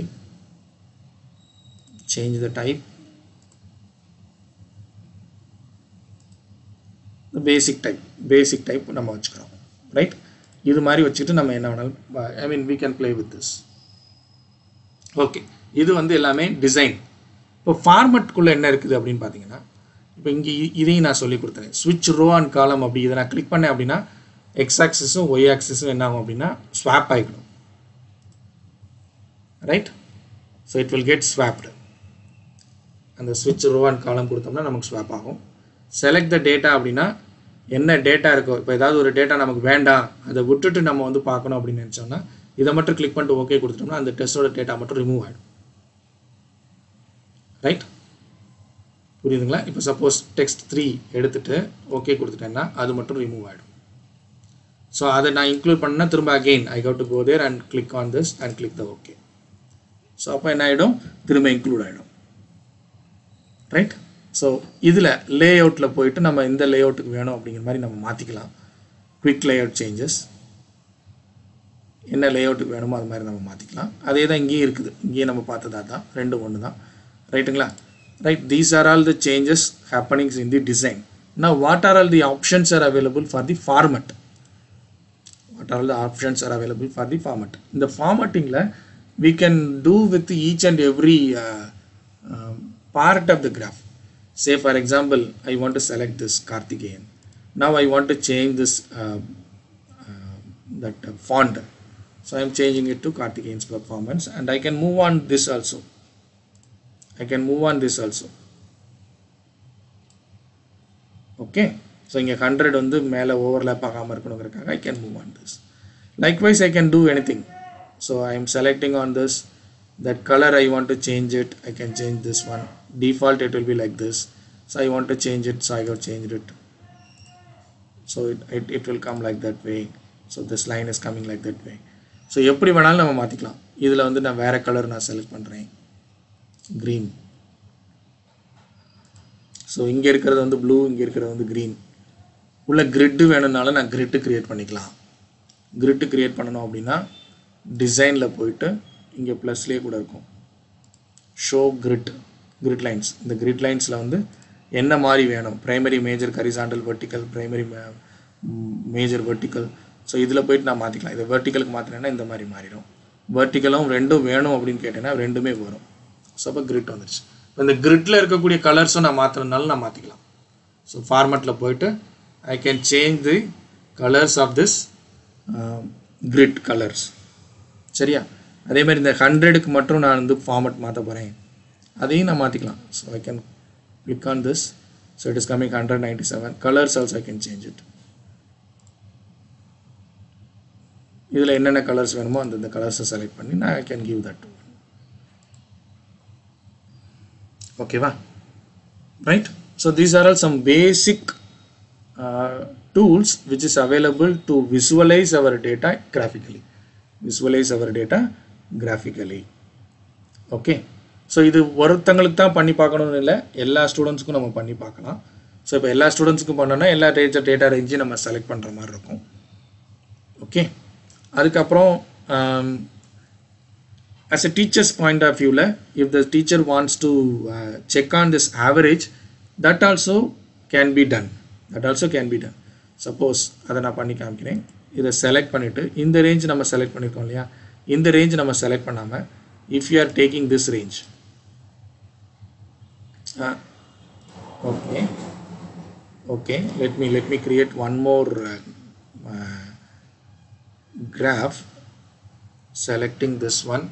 change the type basic type basic type நம்ம வச்சுக்கிறோம் ரைட் இது மாதிரி வச்சுட்டு நம்ம என்ன வேணாலும் I mean we can play with this okay இது வந்து எல்லாமே டிசைன் இப்போ ஃபார்மட்குள்ளே என்ன இருக்குது அப்படின்னு பார்த்தீங்கன்னா இப்போ இங்கே இதையும் நான் சொல்லி கொடுத்தேன் ஸ்விட்ச் ரோ அண்ட் காலம் அப்படி இதை நான் கிளிக் பண்ணேன் அப்படின்னா எக்ஸ் ஆக்சிஸும் ஒய் ஆக்சிஸும் என்ன ஆகும் அப்படின்னா ஸ்வாப் ஆகிடும் right so it will get swapped அந்த ஸ்விட்ச் ரோ அண்ட் காலம் கொடுத்தோம்னா நமக்கு ஸ்வாப் ஆகும் செலக்ட் த டேட்டா அப்படின்னா என்ன டேட்டா இருக்கோ இப்போ ஏதாவது ஒரு டேட்டா நமக்கு வேண்டாம் அதை விட்டுட்டு நம்ம வந்து பார்க்கணும் அப்படின்னு நினச்சோம்னா இதை மட்டும் கிளிக் பண்ணிட்டு ஓகே கொடுத்துட்டோம்னா அந்த டெஸ்ட்டோட டேட்டா மட்டும் ரிமூவ் ஆகிடும் ரைட் புரியுதுங்களா இப்போ சப்போஸ் டெக்ஸ்ட் த்ரீ எடுத்துட்டு ஓகே கொடுத்துட்டேன்னா அது மட்டும் ரிமூவ் ஆகிடும் ஸோ அதை நான் இன்க்ளூட் பண்ணால் திரும்ப again I have to go there and click on this and click the okay so அப்போ என்ன ஆகிடும் திரும்ப இன்க்ளூட் ஆகிடும் ரைட் ஸோ இதில் லே அவுட்டில் போயிட்டு நம்ம இந்த லே அவுட்டுக்கு வேணும் அப்படிங்கிற மாதிரி நம்ம மாற்றிக்கலாம் குவிக் லே அவுட் சேஞ்சஸ் என்ன லே அவுட்டுக்கு வேணுமோ அது மாதிரி நம்ம மாற்றிக்கலாம் அதே தான் இங்கேயும் இருக்குது இங்கேயும் நம்ம பார்த்ததா தான் ரெண்டும் ஒன்று தான் ரைட்டுங்களா right these are all the changes happenings in the design நான் what are all the options are available for the format what are all the options are available for the format இந்த ஃபார்மட்டிங்கில் we can do with each and every uh, um, part of the graph say for example i want to select this karthikeyan now i want to change this uh, uh, that uh, font so i am changing it to karthikeyan's performance and i can move on this also i can move on this also okay so இங்கே ஹண்ட்ரட் வந்து மேலே ஓவர்லேப் ஆகாமல் இருக்கணுங்கிறதுக்காக I can move on this likewise I can do anything so I am selecting on this that color I want to change it I can change this one default it will be like this so I want to change it so I have changed it so it, it, it will come like that way so this line is coming like that way so எப்படி வேணாலும் நம்ம மாற்றிக்கலாம் இதில் வந்து நான் வேறு கலர் நான் செலக்ட் பண்ணுறேன் க்ரீன் ஸோ இங்கே இருக்கிறது வந்து ப்ளூ இங்கே இருக்கிறது வந்து க்ரீன் உள்ள கிரிட்டு வேணும்னாலும் நான் கிரிட்டு க்ரியேட் பண்ணிக்கலாம் கிரிட்டு க்ரியேட் பண்ணணும் அப்படின்னா டிசைனில் போயிட்டு இங்கே ப்ளஸ்லேயே கூட இருக்கும் ஷோ கிரிட் கிரிட் லைன்ஸ் இந்த கிரிட் லைன்ஸில் வந்து என்ன மாதிரி வேணும் primary major horizontal vertical primary major vertical so இதில் போயிட்டு நான் மாற்றிக்கலாம் இதை வெர்டிக்கலுக்கு மாற்றினேன்னா இந்த மாதிரி மாறிடும் வெர்டிக்கலும் ரெண்டும் வேணும் அப்படின்னு கேட்டேன்னா ரெண்டுமே வரும் ஸோ அப்போ கிரிட் வந்துருச்சு இப்போ இந்த கிரிட்டில் இருக்கக்கூடிய கலர்ஸும் நான் மாற்றுறதுனால நான் மாற்றிக்கலாம் ஸோ ஃபார்மேட்டில் போயிட்டு I can change the colours of this grid colours சரியா அதே மாதிரி இந்த ஹண்ட்ரடுக்கு மட்டும் நான் வந்து ஃபார்மட் மாற்ற போகிறேன் அதையும் நான் மாற்றிக்கலாம் so I can click on this so it is coming hundred ninety seven colours also I can change it இதில் என்னென்ன கலர்ஸ் வேணுமோ அந்தந்த கலர்ஸை செலக்ட் பண்ணி நான் ஐ கேன் கிவ் தட் ஓகேவா right so these are all some basic tools which is available to visualize our data graphically visualize our data graphically okay so இது ஒருத்தங்களுக்கு தான் பண்ணி பார்க்கணும்னு இல்லை எல்லா ஸ்டூடெண்ட்ஸுக்கும் நம்ம பண்ணி பார்க்கலாம் ஸோ இப்போ எல்லா ஸ்டூடெண்ட்ஸுக்கும் பண்ணோன்னா எல்லா ரேஞ்ச டேட்டா ரேஞ்சையும் நம்ம செலக்ட் பண்ணுற மாதிரி இருக்கும் ஓகே அதுக்கப்புறம் as a teacher's point of view if the teacher wants to uh, check on this average that also can be done that also can be done suppose அதை நான் பண்ணி காமிக்கிறேன் இதை செலக்ட் பண்ணிவிட்டு இந்த ரேஞ்ச் நம்ம செலக்ட் பண்ணியிருக்கோம் இல்லையா இந்த ரேஞ்ச் நம்ம செலக்ட் பண்ணாமல் if you are taking this range okay okay let me let me create one more graph selecting this one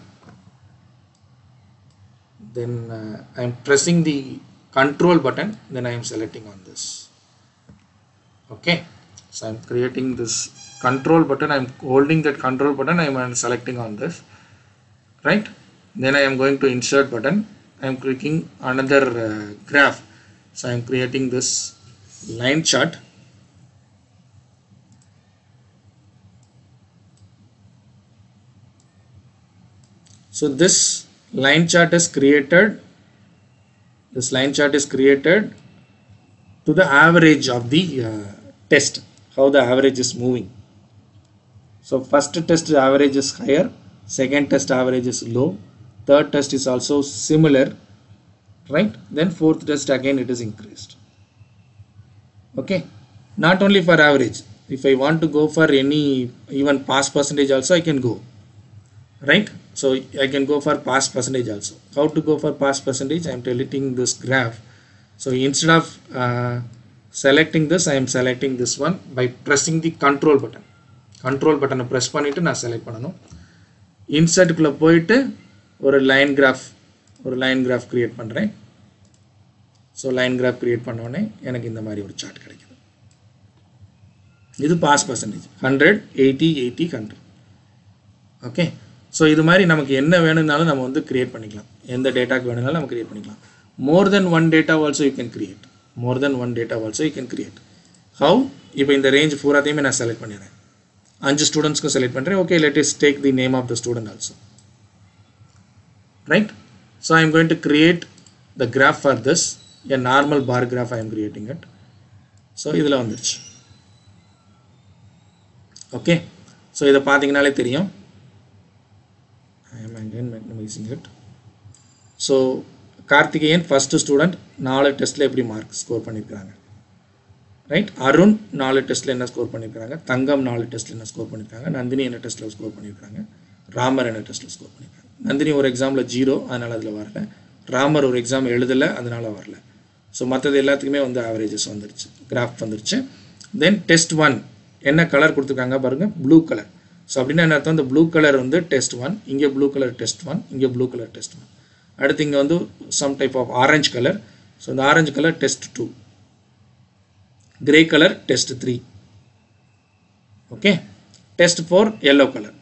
then uh, I am pressing the control button then I am selecting on this okay so I'm creating this control button I'm holding that control button I am selecting on this right then I am going to insert button I am clicking another uh, graph so I am creating this line chart so this line chart is created this line chart is created to the average of the uh, test how the average is moving so first test average is higher second test average is low third test is also similar right then fourth test again it is increased okay not only for average if i want to go for any even pass percentage also i can go right so i can go for pass percentage also how to go for pass percentage i am deleting this graph so instead of uh, selecting this i am selecting this one by pressing the control button control button press பண்ணிட்டு நான் செலக்ட் பண்ணணும் இன்சர்ட்டுக்குள்ளே போயிட்டு ஒரு லைன் கிராஃப் ஒரு லைன் கிராஃப் கிரியேட் பண்ணுறேன் ஸோ லைன் கிராஃப் கிரியேட் பண்ணோடனே எனக்கு இந்த மாதிரி ஒரு சார்ட் கிடைக்குது இது pass percentage hundred eighty eighty hundred okay so இது மாதிரி நமக்கு என்ன வேணும்னாலும் நம்ம வந்து கிரியேட் பண்ணிக்கலாம் எந்த டேட்டாக்கு வேணும்னாலும் நம்ம கிரியேட் பண்ணிக்கலாம் more than one data also you can create more than one data also you can create how இப்போ இந்த ரேஞ்ச் பூராத்தையுமே நான் செலக்ட் பண்ணிடுறேன் அஞ்சு ஸ்டூடெண்ட்ஸ்க்கும் செலக்ட் பண்ணுறேன் okay let us take the name of the student also right so I am going to create the graph for this a normal bar graph I am creating it so இதில் வந்துருச்சு ஓகே ஸோ இதை பார்த்தீங்கனாலே தெரியும் I am again minimizing it. So Karthikeyan first student நாலு டெஸ்ட்டில் எப்படி மார்க் ஸ்கோர் பண்ணியிருக்கிறாங்க ரைட் அருண் நாலு டெஸ்ட்டில் என்ன ஸ்கோர் பண்ணியிருக்காங்க தங்கம் நாலு டெஸ்ட்டில் என்ன ஸ்கோர் பண்ணியிருக்காங்க நந்தினி என்ன டெஸ்ட்டில் ஸ்கோர் பண்ணியிருக்காங்க ராமர் என்ன டெஸ்ட்டில் ஸ்கோர் பண்ணியிருக்காங்க நந்தினி ஒரு எக்ஸாமில் ஜீரோ அதனால் அதில் வரல ராமர் ஒரு எக்ஸாம் எழுதலை அதனால் வரல ஸோ மற்றது எல்லாத்துக்குமே வந்து ஆவரேஜஸ் வந்துருச்சு கிராஃப் வந்துருச்சு தென் டெஸ்ட் ஒன் என்ன கலர் கொடுத்துருக்காங்க பாருங்கள் ப்ளூ கலர் ஸோ அப்படின்னா என்ன அர்த்தம் இந்த ப்ளூ கலர் வந்து டெஸ்ட் ஒன் இங்கே ப்ளூ கலர் டெஸ்ட் ஒன் இங்கே ப்ளூ கலர் டெஸ்ட் ஒன் அடுத்து இங்கே வந்து some type of orange colour so இந்த orange colour test two grey colour test three okay test four yellow colour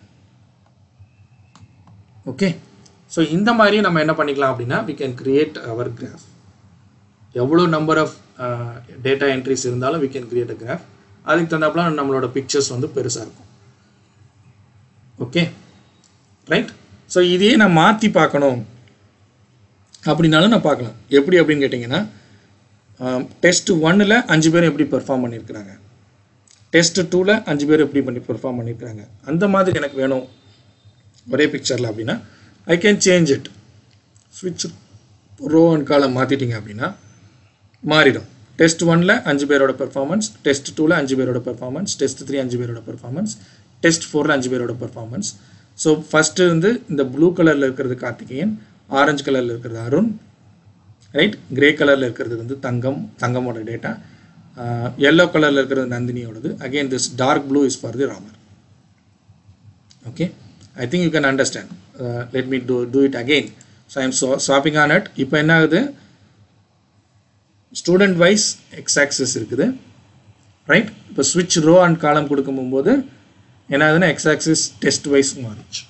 okay so இந்த மாதிரி நம்ம என்ன பண்ணிக்கலாம் அப்படின்னா we can create our graph எவ்வளோ நம்பர் ஆஃப் டேட்டா என்ட்ரிஸ் இருந்தாலும் we can create a graph அதுக்கு தகுந்தாப்புல நம்மளோட பிக்சர்ஸ் வந்து பெருசாக இருக்கும் ஓகே ரைட் ஸோ இதையே நான் மாற்றி பார்க்கணும் அப்படின்னாலும் நான் பார்க்கலாம் எப்படி அப்படின்னு கேட்டிங்கன்னா டெஸ்ட் ஒன்னில் அஞ்சு பேரும் எப்படி பெர்ஃபார்ம் பண்ணியிருக்கிறாங்க டெஸ்ட் டூவில் அஞ்சு பேர் எப்படி பண்ணி பெர்ஃபார்ம் பண்ணியிருக்காங்க அந்த மாதிரி எனக்கு வேணும் ஒரே பிக்சரில் அப்படின்னா ஐ கேன் சேஞ்ச் இட் ஸ்விட்ச் ரோ அண்ட் காலம் மாற்றிட்டீங்க அப்படின்னா மாறிடும் டெஸ்ட் ஒனில் அஞ்சு பேரோட பெர்ஃபார்மன்ஸ் டெஸ்ட் டூவில் அஞ்சு பேரோட பெர்ஃபார்மன்ஸ் டெஸ்ட் த்ரீ அஞ்சு பேரோட பெர்ஃபார்மன்ஸ் டெஸ்ட் ஃபோரில் அஞ்சு பேரோட பெர்ஃபார்மன்ஸ் ஸோ ஃபஸ்ட்டு வந்து இந்த ப்ளூ கலரில் இருக்கிறது கார்த்திகேயன் ஆரஞ்சு கலரில் இருக்கிறது அருண் ரைட் கிரே கலரில் இருக்கிறது வந்து தங்கம் தங்கமோட டேட்டா எல்லோ கலரில் இருக்கிறது நந்தினியோடது again this dark blue is for the Ramar okay I think you can understand let me do do it again so I'm so swapping on it இப்போ என்ன ஆகுது ஸ்டூடெண்ட் வைஸ் எக்ஸ் ஆக்சஸ் இருக்குது ரைட் இப்போ ஸ்விட்ச் ரோ அண்ட் காலம் கொடுக்கும் போது என்ன ஆகுதுன்னா எக்ஸ் ஆக்சிஸ் டெஸ்ட் வைஸ் மாறிச்சு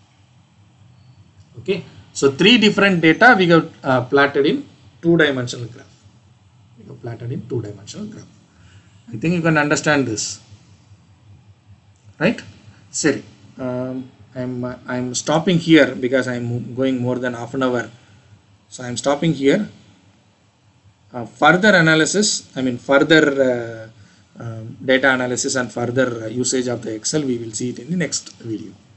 okay so three different data we have plotted in two dimensional graph we have plotted in two dimensional graph I think you can understand this right சரி I'm I'm stopping here because I am going more than half an hour so I am stopping here uh, further analysis i mean further uh, um, data analysis and further uh, usage of the excel we will see it in the next video